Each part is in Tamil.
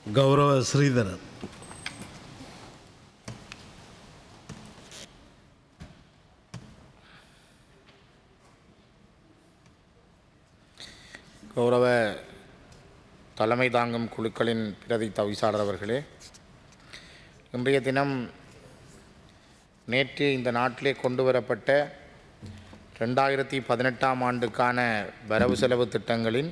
கௌரவ ஸ்ரீதரன் கௌரவ தலைமை தாங்கும் குழுக்களின் பிரதி தவிசாளர் அவர்களே இன்றைய தினம் நேற்று இந்த நாட்டிலே கொண்டு வரப்பட்ட ரெண்டாயிரத்தி பதினெட்டாம் ஆண்டுக்கான வரவு செலவு திட்டங்களின்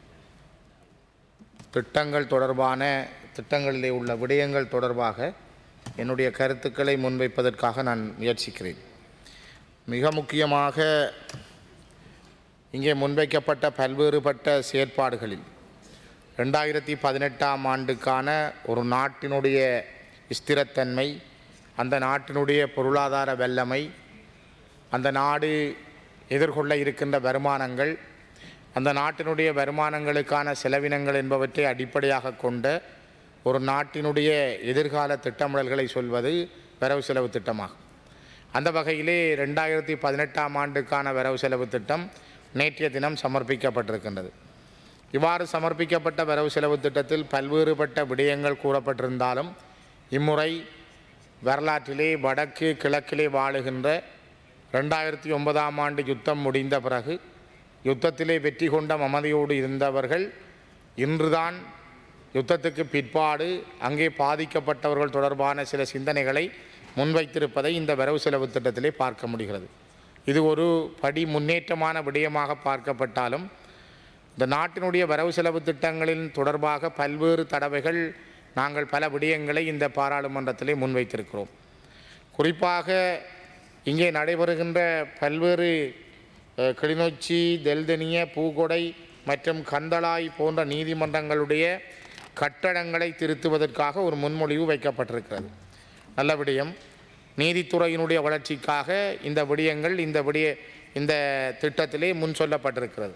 திட்டங்கள் தொடர்பான திட்டங்களிலே உள்ள விடயங்கள் தொடர்பாக என்னுடைய கருத்துக்களை முன்வைப்பதற்காக நான் முயற்சிக்கிறேன் மிக முக்கியமாக இங்கே முன்வைக்கப்பட்ட பல்வேறுபட்ட செயற்பாடுகளில் ரெண்டாயிரத்தி பதினெட்டாம் ஆண்டுக்கான ஒரு நாட்டினுடைய ஸ்திரத்தன்மை அந்த நாட்டினுடைய பொருளாதார வல்லமை அந்த நாடு எதிர்கொள்ள இருக்கின்ற வருமானங்கள் அந்த நாட்டினுடைய வருமானங்களுக்கான செலவினங்கள் என்பவற்றை அடிப்படையாக கொண்ட ஒரு நாட்டினுடைய எதிர்கால திட்டமிடல்களை சொல்வது வரவு செலவு திட்டமாகும் அந்த வகையிலே ரெண்டாயிரத்தி பதினெட்டாம் ஆண்டுக்கான வரவு செலவு திட்டம் நேற்றைய தினம் சமர்ப்பிக்கப்பட்டிருக்கின்றது இவ்வாறு சமர்ப்பிக்கப்பட்ட வரவு செலவு திட்டத்தில் பல்வேறுபட்ட விடயங்கள் கூறப்பட்டிருந்தாலும் இம்முறை வரலாற்றிலே வடக்கு கிழக்கிலே வாழுகின்ற ரெண்டாயிரத்தி ஒன்பதாம் ஆண்டு யுத்தம் முடிந்த பிறகு யுத்தத்திலே வெற்றி கொண்ட மமதையோடு இருந்தவர்கள் இன்றுதான் யுத்தத்துக்கு பிற்பாடு அங்கே பாதிக்கப்பட்டவர்கள் தொடர்பான சில சிந்தனைகளை முன்வைத்திருப்பதை இந்த வரவு செலவு திட்டத்திலே பார்க்க முடிகிறது இது ஒரு படி முன்னேற்றமான விடயமாக பார்க்கப்பட்டாலும் இந்த நாட்டினுடைய வரவு செலவு திட்டங்களின் தொடர்பாக பல்வேறு தடவைகள் நாங்கள் பல விடயங்களை இந்த பாராளுமன்றத்திலே முன்வைத்திருக்கிறோம் குறிப்பாக இங்கே நடைபெறுகின்ற பல்வேறு அஹ், கிளிநொச்சி தெல்தனிய பூகொடை மற்றும் கந்தளாய் போன்ற நீதிமன்றங்களுடைய கட்டடங்களை திருத்துவதற்காக ஒரு முன்மொழிவு வைக்கப்பட்டிருக்கிறது நல்ல விடயம் நீதித்துறையினுடைய வளர்ச்சிக்காக இந்த விடயங்கள் இந்த விடய இந்த திட்டத்திலே முன் சொல்லப்பட்டிருக்கிறது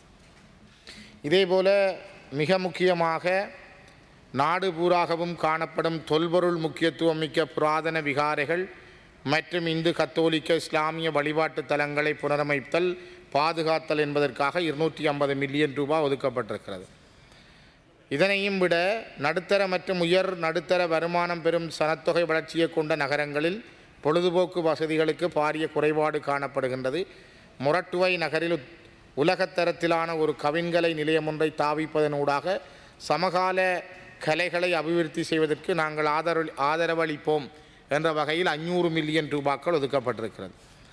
இதேபோல மிக முக்கியமாக நாடு பூராகவும் காணப்படும் தொல்பொருள் முக்கியத்துவம் மிக்க புராதன விகாரைகள் மற்றும் இந்து கத்தோலிக்க இஸ்லாமிய வழிபாட்டு தலங்களை புனரமைத்தல் பாதுகாத்தல் என்பதற்காக இருநூற்றி ஐம்பது மில்லியன் ரூபாய் ஒதுக்கப்பட்டிருக்கிறது இதனையும் விட நடுத்தர மற்றும் உயர் நடுத்தர வருமானம் பெறும் சனத்தொகை வளர்ச்சியை கொண்ட நகரங்களில் பொழுதுபோக்கு வசதிகளுக்கு பாரிய குறைபாடு காணப்படுகின்றது முரட்டுவை நகரில் உத்- உலகத்தரத்திலான ஒரு கவின்கலை நிலையம் ஒன்றை தாவிப்பதனூடாக சமகால கலைகளை அபிவிருத்தி செய்வதற்கு நாங்கள் ஆதரவு ஆதரவளிப்போம் என்ற வகையில் அஞ்சூறு மில்லியன் ரூபாக்கள் ஒதுக்கப்பட்டிருக்கிறது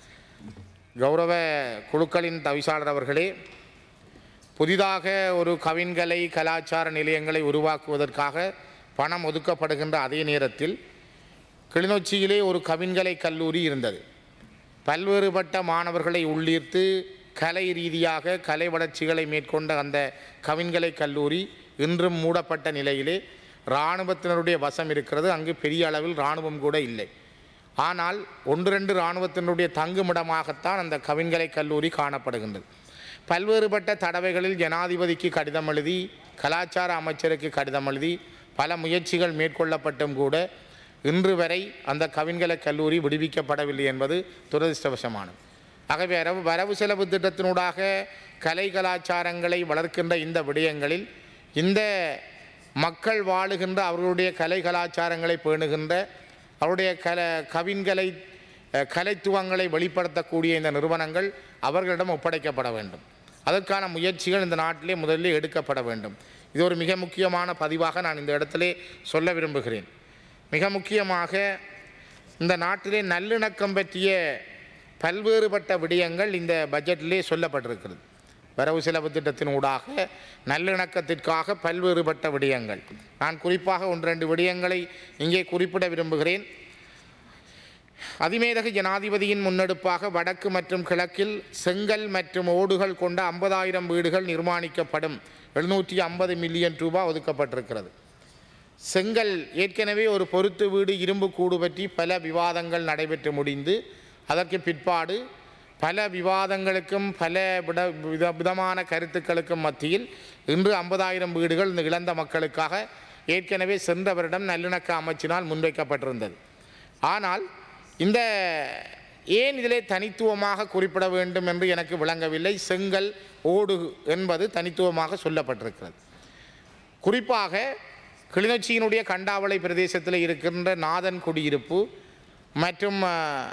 கௌரவ குழுக்களின் தவிசாளர் அவர்களே புதிதாக ஒரு கவின்கலை கலாச்சார நிலையங்களை உருவாக்குவதற்காக பணம் ஒதுக்கப்படுகின்ற அதே நேரத்தில் கிளிநொச்சியிலே ஒரு கவின்கலை கல்லூரி இருந்தது பல்வேறுபட்ட மாணவர்களை உள்ளீர்த்து கலை ரீதியாக கலை வளர்ச்சிகளை மேற்கொண்ட அந்த கவின்கலை கல்லூரி இன்றும் மூடப்பட்ட நிலையிலே இராணுவத்தினருடைய வசம் இருக்கிறது அங்கு பெரிய அளவில் இராணுவம் கூட இல்லை ஆனால் ஒன்று ரெண்டு இராணுவத்தினருடைய தங்குமிடமாகத்தான் அந்த கவின்கலை கல்லூரி காணப்படுகின்றது பல்வேறுபட்ட தடவைகளில் ஜனாதிபதிக்கு கடிதம் எழுதி கலாச்சார அமைச்சருக்கு கடிதம் எழுதி பல முயற்சிகள் மேற்கொள்ளப்பட்டும் கூட இன்று வரை அந்த கவின்கலை கல்லூரி விடுவிக்கப்படவில்லை என்பது துரதிர்ஷ்டவசமானது ஆகவே வரவு வரவு செலவு திட்டத்தினூடாக கலை கலாச்சாரங்களை வளர்க்கின்ற இந்த விடயங்களில் இந்த மக்கள் வாழுகின்ற அவர்களுடைய கலை கலாச்சாரங்களை பேணுகின்ற அவருடைய கல கவின்களை அஹ், கலைத்துவங்களை வெளிப்படுத்தக்கூடிய இந்த நிறுவனங்கள் அவர்களிடம் ஒப்படைக்கப்பட வேண்டும் அதற்கான முயற்சிகள் இந்த நாட்டிலே முதலில் எடுக்கப்பட வேண்டும் இது ஒரு மிக முக்கியமான பதிவாக நான் இந்த இடத்திலே சொல்ல விரும்புகிறேன் மிக முக்கியமாக இந்த நாட்டிலே நல்லிணக்கம் பற்றிய பல்வேறுபட்ட விடயங்கள் இந்த பட்ஜெட்டிலே சொல்லப்பட்டிருக்கிறது வரவு செலவு திட்டத்தின் ஊடாக நல்லிணக்கத்திற்காக பல்வேறுபட்ட விடயங்கள் நான் குறிப்பாக ஒன்று ரெண்டு விடயங்களை இங்கே குறிப்பிட விரும்புகிறேன் அதிமேதகு ஜனாதிபதியின் முன்னெடுப்பாக வடக்கு மற்றும் கிழக்கில் செங்கல் மற்றும் ஓடுகள் கொண்ட ஐம்பதாயிரம் வீடுகள் நிர்மாணிக்கப்படும் எழுநூற்றி ஐம்பது மில்லியன் ரூபாய் ஒதுக்கப்பட்டிருக்கிறது செங்கல் ஏற்கனவே ஒரு பொருத்து வீடு இரும்பு கூடு பற்றி பல விவாதங்கள் நடைபெற்று முடிந்து அதற்கு பிற்பாடு பல விவாதங்களுக்கும் பல விட வித விதமான கருத்துக்களுக்கும் மத்தியில் இன்று ஐம்பதாயிரம் வீடுகள் இந்த இழந்த மக்களுக்காக ஏற்கனவே சென்ற வருடம் நல்லிணக்க அமைச்சினால் முன்வைக்கப்பட்டிருந்தது ஆனால் இந்த ஏன் இதிலே தனித்துவமாக குறிப்பிட வேண்டும் என்று எனக்கு விளங்கவில்லை செங்கல் ஓடு என்பது தனித்துவமாக சொல்லப்பட்டிருக்கிறது குறிப்பாக கிளிநொச்சியினுடைய கண்டாவளை பிரதேசத்தில் இருக்கின்ற நாதன் குடியிருப்பு மற்றும் அஹ்,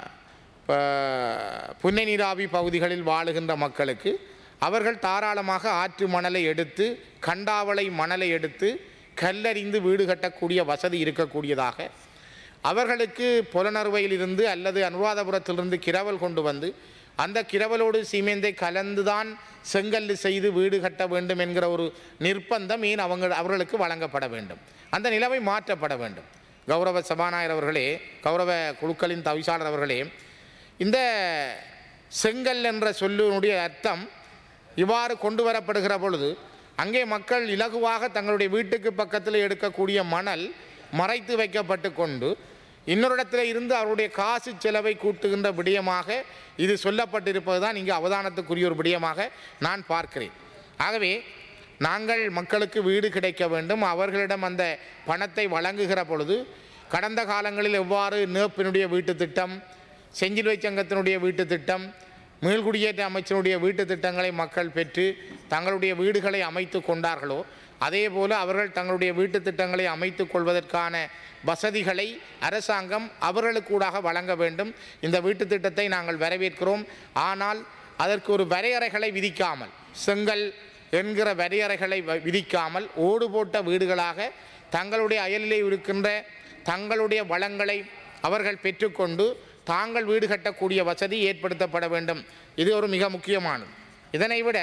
ப- புன்னை நீராவி பகுதிகளில் வாழுகின்ற மக்களுக்கு அவர்கள் தாராளமாக ஆற்று மணலை எடுத்து கண்டாவளை மணலை எடுத்து கல்லறிந்து வீடு கட்டக்கூடிய வசதி இருக்கக்கூடியதாக அவர்களுக்கு புலனறுவையிலிருந்து அல்லது அனுராதபுரத்திலிருந்து கிரவல் கொண்டு வந்து அந்த கிரவலோடு சீமெந்தை கலந்துதான் செங்கல் செய்து வீடு கட்ட வேண்டும் என்கிற ஒரு நிர்பந்தம் ஏன் அவங்க அவர்களுக்கு வழங்கப்பட வேண்டும் அந்த நிலைமை மாற்றப்பட வேண்டும் கௌரவ சபாநாயகர் அவர்களே கௌரவ குழுக்களின் தவிசாளர் அவர்களே இந்த செங்கல் என்ற சொல்லினுடைய அர்த்தம் இவ்வாறு கொண்டு வரப்படுகிற பொழுது அங்கே மக்கள் இலகுவாக தங்களுடைய வீட்டுக்கு பக்கத்தில் எடுக்கக்கூடிய மணல் மறைத்து வைக்கப்பட்டு கொண்டு இன்னொரு இடத்துல இருந்து அவருடைய காசு செலவை கூட்டுகின்ற விடயமாக இது சொல்லப்பட்டிருப்பது தான் இங்கே அவதானத்துக்குரிய ஒரு விடயமாக நான் பார்க்கிறேன் ஆகவே நாங்கள் மக்களுக்கு வீடு கிடைக்க வேண்டும் அவர்களிடம் அந்த பணத்தை வழங்குகிற பொழுது கடந்த காலங்களில் எவ்வாறு நேப்பினுடைய வீட்டு திட்டம் செஞ்சிலுவை சங்கத்தினுடைய வீட்டு திட்டம் மீள்குடியேற்ற அமைச்சருடைய வீட்டு திட்டங்களை மக்கள் பெற்று தங்களுடைய வீடுகளை அமைத்து கொண்டார்களோ அதே போல அவர்கள் தங்களுடைய வீட்டு திட்டங்களை அமைத்து கொள்வதற்கான வசதிகளை அரசாங்கம் அவர்களுக்கூடாக வழங்க வேண்டும் இந்த வீட்டு திட்டத்தை நாங்கள் வரவேற்கிறோம் ஆனால் அதற்கு ஒரு வரையறைகளை விதிக்காமல் செங்கல் என்கிற வரையறைகளை வ- விதிக்காமல் ஓடு போட்ட வீடுகளாக தங்களுடைய அயலிலே இருக்கின்ற தங்களுடைய வளங்களை அவர்கள் பெற்றுக்கொண்டு தாங்கள் வீடு கட்டக்கூடிய வசதி ஏற்படுத்தப்பட வேண்டும் இது ஒரு மிக முக்கியமானது இதனை விட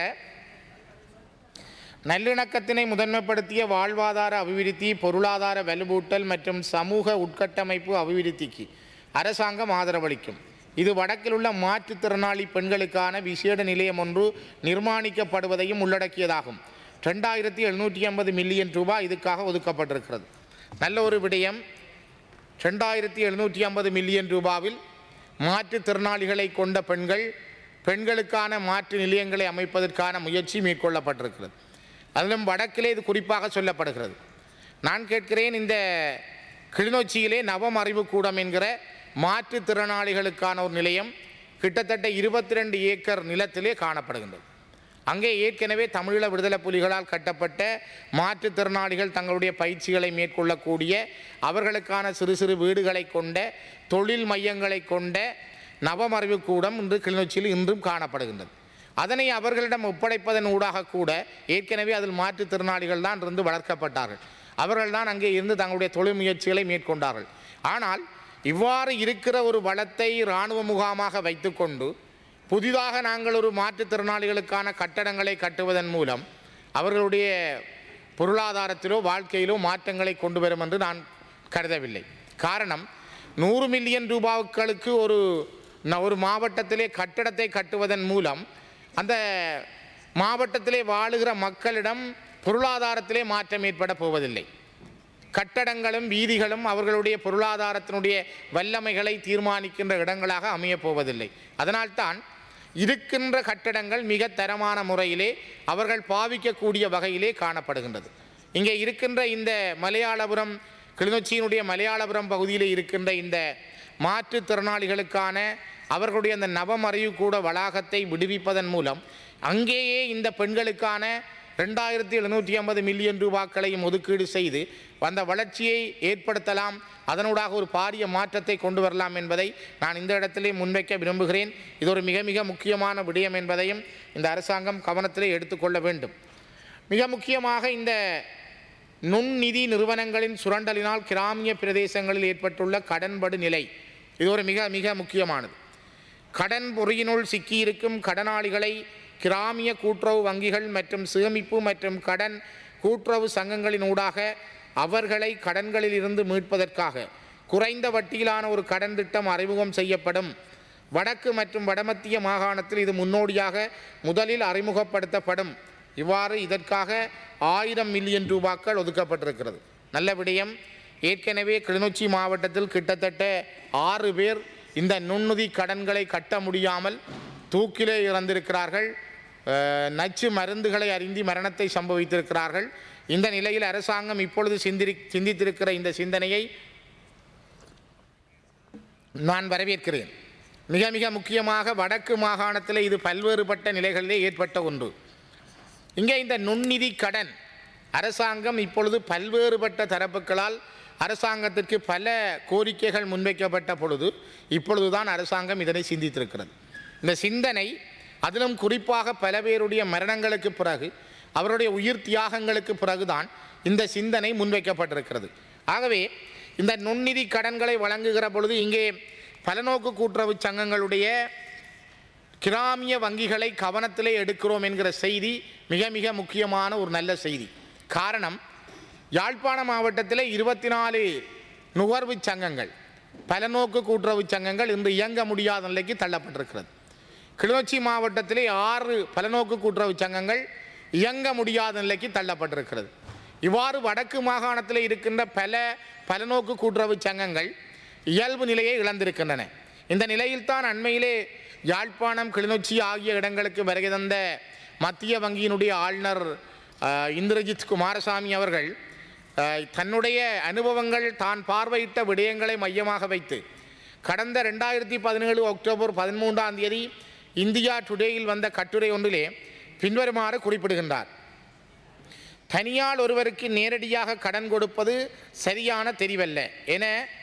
நல்லிணக்கத்தினை முதன்மைப்படுத்திய வாழ்வாதார அபிவிருத்தி பொருளாதார வலுவூட்டல் மற்றும் சமூக உட்கட்டமைப்பு அபிவிருத்திக்கு அரசாங்கம் ஆதரவளிக்கும் இது வடக்கில் உள்ள மாற்றுத்திறனாளி பெண்களுக்கான விசேட நிலையம் ஒன்று நிர்மாணிக்கப்படுவதையும் உள்ளடக்கியதாகும் ரெண்டாயிரத்தி எழுநூற்றி ஐம்பது மில்லியன் ரூபாய் இதுக்காக ஒதுக்கப்பட்டிருக்கிறது நல்ல ஒரு விடயம் ரெண்டாயிரத்தி எழுநூற்றி ஐம்பது மில்லியன் ரூபாவில் மாற்றுத்திறனாளிகளை கொண்ட பெண்கள் பெண்களுக்கான மாற்று நிலையங்களை அமைப்பதற்கான முயற்சி மேற்கொள்ளப்பட்டிருக்கிறது அதிலும் வடக்கிலே இது குறிப்பாக சொல்லப்படுகிறது நான் கேட்கிறேன் இந்த கிளிநொச்சியிலே நவம் அறிவுக்கூடம் என்கிற மாற்றுத்திறனாளிகளுக்கான ஒரு நிலையம் கிட்டத்தட்ட இருபத்தி ரெண்டு ஏக்கர் நிலத்திலே காணப்படுகின்றது அங்கே ஏற்கனவே தமிழீழ விடுதலை புலிகளால் கட்டப்பட்ட மாற்றுத்திறனாளிகள் தங்களுடைய பயிற்சிகளை மேற்கொள்ளக்கூடிய அவர்களுக்கான சிறு சிறு வீடுகளை கொண்ட தொழில் மையங்களை கொண்ட நவமறிவுக்கூடம் இன்று கிளிநொச்சியில் இன்றும் காணப்படுகின்றது அதனை அவர்களிடம் ஒப்படைப்பதன் ஊடாக கூட ஏற்கனவே அதில் மாற்றுத்திறனாளிகள் தான் இருந்து வளர்க்கப்பட்டார்கள் அவர்கள்தான் அங்கே இருந்து தங்களுடைய தொழில் முயற்சிகளை மேற்கொண்டார்கள் ஆனால் இவ்வாறு இருக்கிற ஒரு வளத்தை இராணுவ முகாமாக வைத்துக்கொண்டு புதிதாக நாங்கள் ஒரு மாற்றுத்திறனாளிகளுக்கான கட்டடங்களை கட்டுவதன் மூலம் அவர்களுடைய பொருளாதாரத்திலோ வாழ்க்கையிலோ மாற்றங்களை கொண்டு வரும் என்று நான் கருதவில்லை காரணம் நூறு மில்லியன் ரூபாய்களுக்கு ஒரு ந- ஒரு மாவட்டத்திலே கட்டடத்தை கட்டுவதன் மூலம் அந்த மாவட்டத்திலே வாழுகிற மக்களிடம் பொருளாதாரத்திலே மாற்றம் ஏற்பட போவதில்லை கட்டடங்களும் வீதிகளும் அவர்களுடைய பொருளாதாரத்தினுடைய வல்லமைகளை தீர்மானிக்கின்ற இடங்களாக அமையப் போவதில்லை அதனால்தான் இருக்கின்ற கட்டடங்கள் மிக தரமான முறையிலே அவர்கள் பாவிக்கக்கூடிய வகையிலே காணப்படுகின்றது இங்கே இருக்கின்ற இந்த மலையாளபுரம் கிளிநொச்சியினுடைய மலையாளபுரம் பகுதியில் இருக்கின்ற இந்த மாற்றுத்திறனாளிகளுக்கான அவர்களுடைய அந்த நவமறிவு கூட வளாகத்தை விடுவிப்பதன் மூலம் அங்கேயே இந்த பெண்களுக்கான ரெண்டாயிரத்தி எழுநூற்றி ஐம்பது மில்லியன் ரூபாக்களையும் ஒதுக்கீடு செய்து அந்த வளர்ச்சியை ஏற்படுத்தலாம் அதனூடாக ஒரு பாரிய மாற்றத்தை கொண்டு வரலாம் என்பதை நான் இந்த இடத்திலே முன்வைக்க விரும்புகிறேன் இது ஒரு மிக மிக முக்கியமான விடயம் என்பதையும் இந்த அரசாங்கம் கவனத்திலே எடுத்துக்கொள்ள வேண்டும் மிக முக்கியமாக இந்த நுண்நிதி நிறுவனங்களின் சுரண்டலினால் கிராமிய பிரதேசங்களில் ஏற்பட்டுள்ள கடன்படு நிலை இது ஒரு மிக மிக முக்கியமானது கடன் பொறியினுள் சிக்கியிருக்கும் கடனாளிகளை கிராமிய கூட்டுறவு வங்கிகள் மற்றும் சேமிப்பு மற்றும் கடன் கூட்டுறவு சங்கங்களின் ஊடாக அவர்களை கடன்களில் இருந்து மீட்பதற்காக குறைந்த வட்டியிலான ஒரு கடன் திட்டம் அறிமுகம் செய்யப்படும் வடக்கு மற்றும் வடமத்திய மாகாணத்தில் இது முன்னோடியாக முதலில் அறிமுகப்படுத்தப்படும் இவ்வாறு இதற்காக ஆயிரம் மில்லியன் ரூபாக்கள் ஒதுக்கப்பட்டிருக்கிறது நல்ல விடயம் ஏற்கனவே கிளிநொச்சி மாவட்டத்தில் கிட்டத்தட்ட ஆறு பேர் இந்த நுண்ணுதி கடன்களை கட்ட முடியாமல் தூக்கிலே இறந்திருக்கிறார்கள் அஹ், நச்சு மருந்துகளை அருந்தி மரணத்தை சம்பவித்திருக்கிறார்கள் இந்த நிலையில் அரசாங்கம் இப்பொழுது சிந்திரி சிந்தித்திருக்கிற இந்த சிந்தனையை நான் வரவேற்கிறேன் மிக மிக முக்கியமாக வடக்கு மாகாணத்தில் இது பல்வேறுபட்ட நிலைகளிலே ஏற்பட்ட ஒன்று இங்கே இந்த நுண்நிதி கடன் அரசாங்கம் இப்பொழுது பல்வேறுபட்ட தரப்புகளால் அரசாங்கத்திற்கு பல கோரிக்கைகள் முன்வைக்கப்பட்ட பொழுது இப்பொழுதுதான் அரசாங்கம் இதனை சிந்தித்திருக்கிறது இந்த சிந்தனை அதிலும் குறிப்பாக பல பேருடைய மரணங்களுக்கு பிறகு அவருடைய உயிர் தியாகங்களுக்கு பிறகுதான் இந்த சிந்தனை முன்வைக்கப்பட்டிருக்கிறது ஆகவே இந்த நுண்நிதி கடன்களை வழங்குகிற பொழுது இங்கே பலநோக்கு கூட்டுறவு சங்கங்களுடைய கிராமிய வங்கிகளை கவனத்திலே எடுக்கிறோம் என்கிற செய்தி மிக மிக முக்கியமான ஒரு நல்ல செய்தி காரணம் யாழ்ப்பாண மாவட்டத்தில் இருபத்தி நாலு நுகர்வு சங்கங்கள் பலநோக்கு கூட்டுறவு சங்கங்கள் இன்று இயங்க முடியாத நிலைக்கு தள்ளப்பட்டிருக்கிறது கிளிநொச்சி மாவட்டத்திலே ஆறு பலநோக்கு கூட்டுறவு சங்கங்கள் இயங்க முடியாத நிலைக்கு தள்ளப்பட்டிருக்கிறது இவ்வாறு வடக்கு மாகாணத்தில் இருக்கின்ற பல பலநோக்கு கூட்டுறவு சங்கங்கள் இயல்பு நிலையை இழந்திருக்கின்றன இந்த நிலையில்தான் அண்மையிலே யாழ்ப்பாணம் கிளிநொச்சி ஆகிய இடங்களுக்கு வருகை தந்த மத்திய வங்கியினுடைய ஆளுநர் அஹ், இந்திரஜித் குமாரசாமி அவர்கள் அஹ், தன்னுடைய அனுபவங்கள் தான் பார்வையிட்ட விடயங்களை மையமாக வைத்து கடந்த ரெண்டாயிரத்தி பதினேழு அக்டோபர் பதிமூன்றாம் தேதி இந்தியா டுடேயில் வந்த கட்டுரை ஒன்றிலே பின்வருமாறு குறிப்பிடுகின்றார் தனியால் ஒருவருக்கு நேரடியாக கடன் கொடுப்பது சரியான தெரிவல்ல என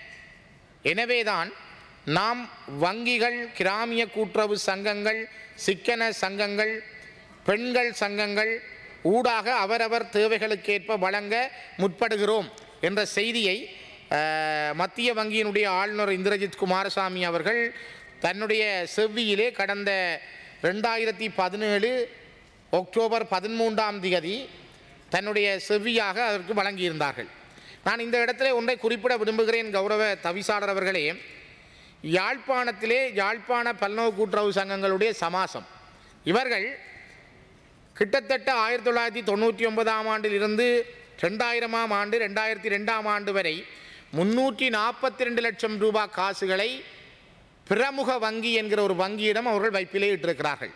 எனவேதான் நாம் வங்கிகள் கிராமிய கூட்டுறவு சங்கங்கள் சிக்கன சங்கங்கள் பெண்கள் சங்கங்கள் ஊடாக அவரவர் தேவைகளுக்கேற்ப வழங்க முற்படுகிறோம் என்ற செய்தியை அஹ், மத்திய வங்கியினுடைய ஆளுநர் இந்திரஜித் குமாரசாமி அவர்கள் தன்னுடைய செவ்வியிலே கடந்த ரெண்டாயிரத்தி பதினேழு அக்டோபர் பதிமூன்றாம் தேதி தன்னுடைய செவ்வியாக அதற்கு வழங்கியிருந்தார்கள் நான் இந்த இடத்துல ஒன்றை குறிப்பிட விரும்புகிறேன் கௌரவ தவிசாளர் அவர்களே யாழ்ப்பாணத்திலே யாழ்ப்பாண பல்நோக்கு கூட்டுறவு சங்கங்களுடைய சமாசம் இவர்கள் கிட்டத்தட்ட ஆயிரத்தி தொள்ளாயிரத்தி தொண்ணூற்றி ஒன்பதாம் ஆண்டிலிருந்து ரெண்டாயிரமாம் ஆண்டு ரெண்டாயிரத்தி ரெண்டாம் ஆண்டு வரை முன்னூற்றி நாற்பத்தி ரெண்டு லட்சம் ரூபாய் காசுகளை பிரமுக வங்கி என்கிற ஒரு வங்கியிடம் அவர்கள் வைப்பிலே இட்டிருக்கிறார்கள்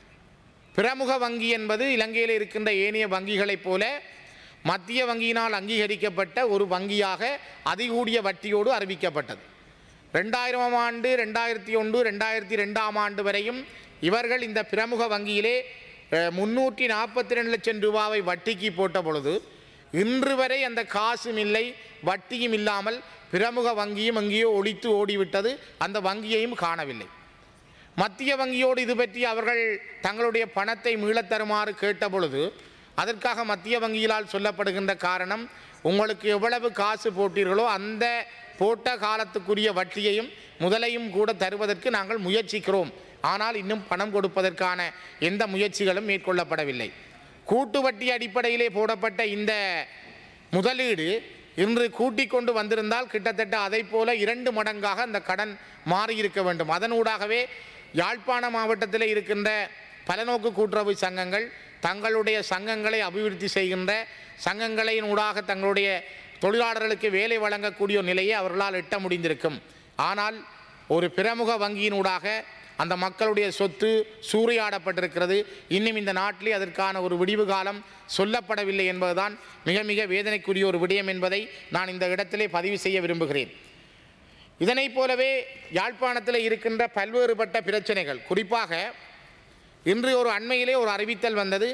பிரமுக வங்கி என்பது இலங்கையில் இருக்கின்ற ஏனைய வங்கிகளைப் போல மத்திய வங்கியினால் அங்கீகரிக்கப்பட்ட ஒரு வங்கியாக அதிகூடிய வட்டியோடு அறிவிக்கப்பட்டது ரெண்டாயிரமாம் ஆண்டு ரெண்டாயிரத்தி ஒன்று ரெண்டாயிரத்தி ரெண்டாம் ஆண்டு வரையும் இவர்கள் இந்த பிரமுக வங்கியிலே முன்னூற்றி நாற்பத்தி ரெண்டு லட்சம் ரூபாவை வட்டிக்கு போட்ட பொழுது இன்று வரை அந்த காசும் இல்லை வட்டியும் இல்லாமல் பிரமுக வங்கியும் எங்கேயோ ஒழித்து ஓடிவிட்டது அந்த வங்கியையும் காணவில்லை மத்திய வங்கியோடு இது பற்றி அவர்கள் தங்களுடைய பணத்தை மீளத் தருமாறு கேட்ட பொழுது அதற்காக மத்திய வங்கியிலால் சொல்லப்படுகின்ற காரணம் உங்களுக்கு எவ்வளவு காசு போட்டீர்களோ அந்த போட்ட காலத்துக்குரிய வட்டியையும் முதலையும் கூட தருவதற்கு நாங்கள் முயற்சிக்கிறோம் ஆனால் இன்னும் பணம் கொடுப்பதற்கான எந்த முயற்சிகளும் மேற்கொள்ளப்படவில்லை கூட்டு வட்டி அடிப்படையிலே போடப்பட்ட இந்த முதலீடு இன்று கூட்டிக் கொண்டு வந்திருந்தால் கிட்டத்தட்ட அதைப் போல இரண்டு மடங்காக அந்த கடன் மாறியிருக்க வேண்டும் அதனூடாகவே யாழ்ப்பாண மாவட்டத்தில் இருக்கின்ற பலநோக்கு கூட்டுறவு சங்கங்கள் தங்களுடைய சங்கங்களை அபிவிருத்தி செய்கின்ற சங்கங்களின் ஊடாக தங்களுடைய தொழிலாளர்களுக்கு வேலை வழங்கக்கூடிய ஒரு நிலையை அவர்களால் எட்ட முடிந்திருக்கும் ஆனால் ஒரு பிரமுக வங்கியினூடாக அந்த மக்களுடைய சொத்து சூறையாடப்பட்டிருக்கிறது இன்னும் இந்த நாட்டிலே அதற்கான ஒரு விடிவு காலம் சொல்லப்படவில்லை என்பதுதான் மிக மிக வேதனைக்குரிய ஒரு விடயம் என்பதை நான் இந்த இடத்திலே பதிவு செய்ய விரும்புகிறேன் இதனைப் போலவே யாழ்ப்பாணத்தில் இருக்கின்ற பல்வேறுபட்ட பிரச்சனைகள் குறிப்பாக இன்று ஒரு அண்மையிலே ஒரு அறிவித்தல் வந்தது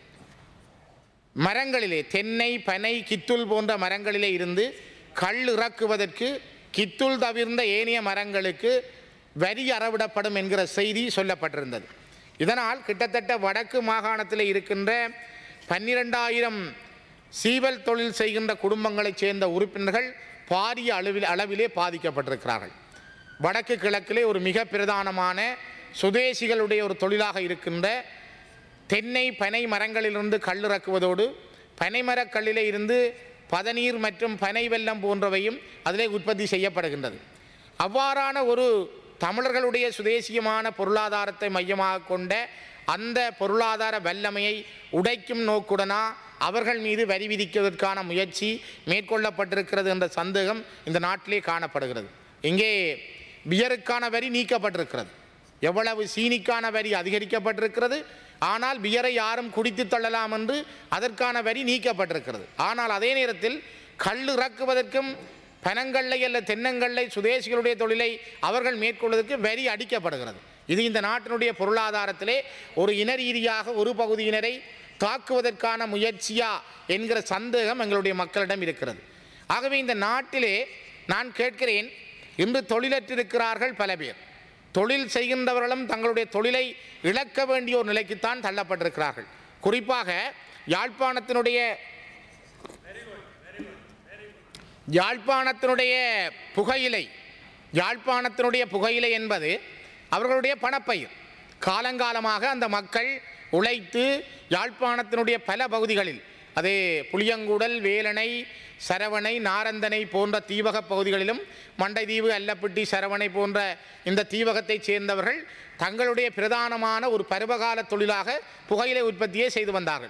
மரங்களிலே தென்னை பனை கித்துள் போன்ற மரங்களிலே இருந்து கள் இறக்குவதற்கு கித்துள் தவிர்ந்த ஏனைய மரங்களுக்கு வரி அறவிடப்படும் என்கிற செய்தி சொல்லப்பட்டிருந்தது இதனால் கிட்டத்தட்ட வடக்கு மாகாணத்தில் இருக்கின்ற பன்னிரெண்டாயிரம் சீவல் தொழில் செய்கின்ற குடும்பங்களைச் சேர்ந்த உறுப்பினர்கள் பாரிய அளவில் அளவிலே பாதிக்கப்பட்டிருக்கிறார்கள் வடக்கு கிழக்கிலே ஒரு மிக பிரதானமான சுதேசிகளுடைய ஒரு தொழிலாக இருக்கின்ற தென்னை பனை மரங்களிலிருந்து கல் இறக்குவதோடு பனைமரக் கல்லிலே இருந்து பதநீர் மற்றும் பனை வெல்லம் போன்றவையும் அதிலே உற்பத்தி செய்யப்படுகின்றது அவ்வாறான ஒரு தமிழர்களுடைய சுதேசியமான பொருளாதாரத்தை மையமாக கொண்ட அந்த பொருளாதார வல்லமையை உடைக்கும் நோக்குடனா அவர்கள் மீது வரி விதிப்பதற்கான முயற்சி மேற்கொள்ளப்பட்டிருக்கிறது என்ற சந்தேகம் இந்த நாட்டிலே காணப்படுகிறது இங்கே பியருக்கான வரி நீக்கப்பட்டிருக்கிறது எவ்வளவு சீனிக்கான வரி அதிகரிக்கப்பட்டிருக்கிறது ஆனால் பியரை யாரும் குடித்து தள்ளலாம் என்று அதற்கான வரி நீக்கப்பட்டிருக்கிறது ஆனால் அதே நேரத்தில் கல் இறக்குவதற்கும் பனங்கல்லை அல்ல தென்னங்கல்லை சுதேசிகளுடைய தொழிலை அவர்கள் மேற்கொள்வதற்கு வரி அடிக்கப்படுகிறது இது இந்த நாட்டினுடைய பொருளாதாரத்திலே ஒரு இன ரீதியாக ஒரு பகுதியினரை தாக்குவதற்கான முயற்சியா என்கிற சந்தேகம் எங்களுடைய மக்களிடம் இருக்கிறது ஆகவே இந்த நாட்டிலே நான் கேட்கிறேன் இன்று தொழிலற்றிருக்கிறார்கள் பல பேர் தொழில் செய்கின்றவர்களும் தங்களுடைய தொழிலை இழக்க வேண்டிய ஒரு நிலைக்குத்தான் தள்ளப்பட்டிருக்கிறார்கள் குறிப்பாக யாழ்ப்பாணத்தினுடைய யாழ்ப்பாணத்தினுடைய புகையிலை யாழ்ப்பாணத்தினுடைய புகையிலை என்பது அவர்களுடைய பணப்பயிர் காலங்காலமாக அந்த மக்கள் உழைத்து யாழ்ப்பாணத்தினுடைய பல பகுதிகளில் அது புளியங்குடல் வேலணை சரவணை நாரந்தனை போன்ற தீவக பகுதிகளிலும் மண்டைதீவு அல்லப்பட்டி சரவணை போன்ற இந்த தீவகத்தைச் சேர்ந்தவர்கள் தங்களுடைய பிரதானமான ஒரு பருவகால தொழிலாக புகையிலை உற்பத்தியை செய்து வந்தார்கள்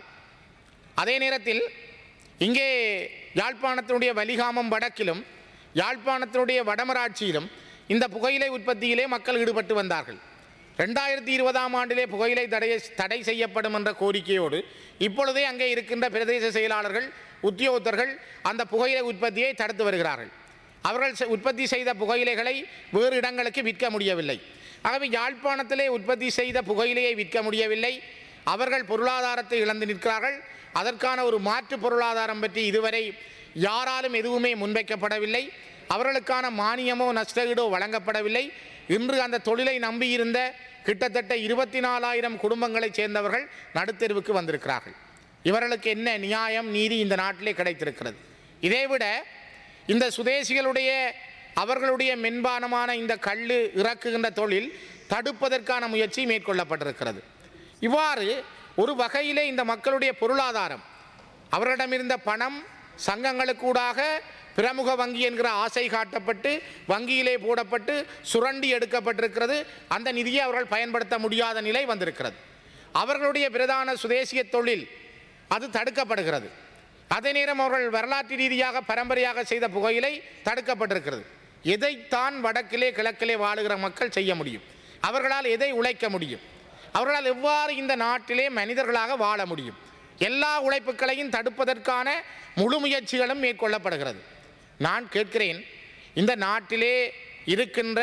அதே நேரத்தில் இங்கே யாழ்ப்பாணத்தினுடைய வலிகாமம் வடக்கிலும் யாழ்ப்பாணத்தினுடைய வடமராட்சியிலும் இந்த புகையிலை உற்பத்தியிலே மக்கள் ஈடுபட்டு வந்தார்கள் ரெண்டாயிரத்தி இருபதாம் ஆண்டிலே புகையிலை தடை தடை செய்யப்படும் என்ற கோரிக்கையோடு இப்பொழுதே அங்கே இருக்கின்ற பிரதேச செயலாளர்கள் உத்தியோகத்தர்கள் அந்த புகையிலை உற்பத்தியை தடுத்து வருகிறார்கள் அவர்கள் செ- உற்பத்தி செய்த புகையிலைகளை வேறு இடங்களுக்கு விற்க முடியவில்லை ஆகவே யாழ்ப்பாணத்திலே உற்பத்தி செய்த புகையிலையை விற்க முடியவில்லை அவர்கள் பொருளாதாரத்தை இழந்து நிற்கிறார்கள் அதற்கான ஒரு மாற்று பொருளாதாரம் பற்றி இதுவரை யாராலும் எதுவுமே முன்வைக்கப்படவில்லை அவர்களுக்கான மானியமோ நஷ்டஈடோ வழங்கப்படவில்லை இன்று அந்த தொழிலை நம்பியிருந்த கிட்டத்தட்ட இருபத்தி நாலாயிரம் குடும்பங்களைச் சேர்ந்தவர்கள் நடுத்தெருவுக்கு வந்திருக்கிறார்கள் இவர்களுக்கு என்ன நியாயம் நீதி இந்த நாட்டிலே கிடைத்திருக்கிறது இதைவிட இந்த சுதேசிகளுடைய அவர்களுடைய மென்பானமான இந்த கள்ளு இறக்குகின்ற தொழில் தடுப்பதற்கான முயற்சி மேற்கொள்ளப்பட்டிருக்கிறது இவ்வாறு ஒரு வகையிலே இந்த மக்களுடைய பொருளாதாரம் அவர்களிடமிருந்த பணம் சங்கங்களுக்கூடாக பிரமுக வங்கி என்கிற ஆசை காட்டப்பட்டு வங்கியிலே போடப்பட்டு சுரண்டி எடுக்கப்பட்டிருக்கிறது அந்த நிதியை அவர்கள் பயன்படுத்த முடியாத நிலை வந்திருக்கிறது அவர்களுடைய பிரதான சுதேசிய தொழில் அது தடுக்கப்படுகிறது அதே நேரம் அவர்கள் வரலாற்று ரீதியாக பரம்பரையாக செய்த புகையிலை தடுக்கப்பட்டிருக்கிறது எதைத்தான் வடக்கிலே கிழக்கிலே வாழுகிற மக்கள் செய்ய முடியும் அவர்களால் எதை உழைக்க முடியும் அவர்களால் எவ்வாறு இந்த நாட்டிலே மனிதர்களாக வாழ முடியும் எல்லா உழைப்புகளையும் தடுப்பதற்கான முழு முயற்சிகளும் மேற்கொள்ளப்படுகிறது நான் கேட்கிறேன் இந்த நாட்டிலே இருக்கின்ற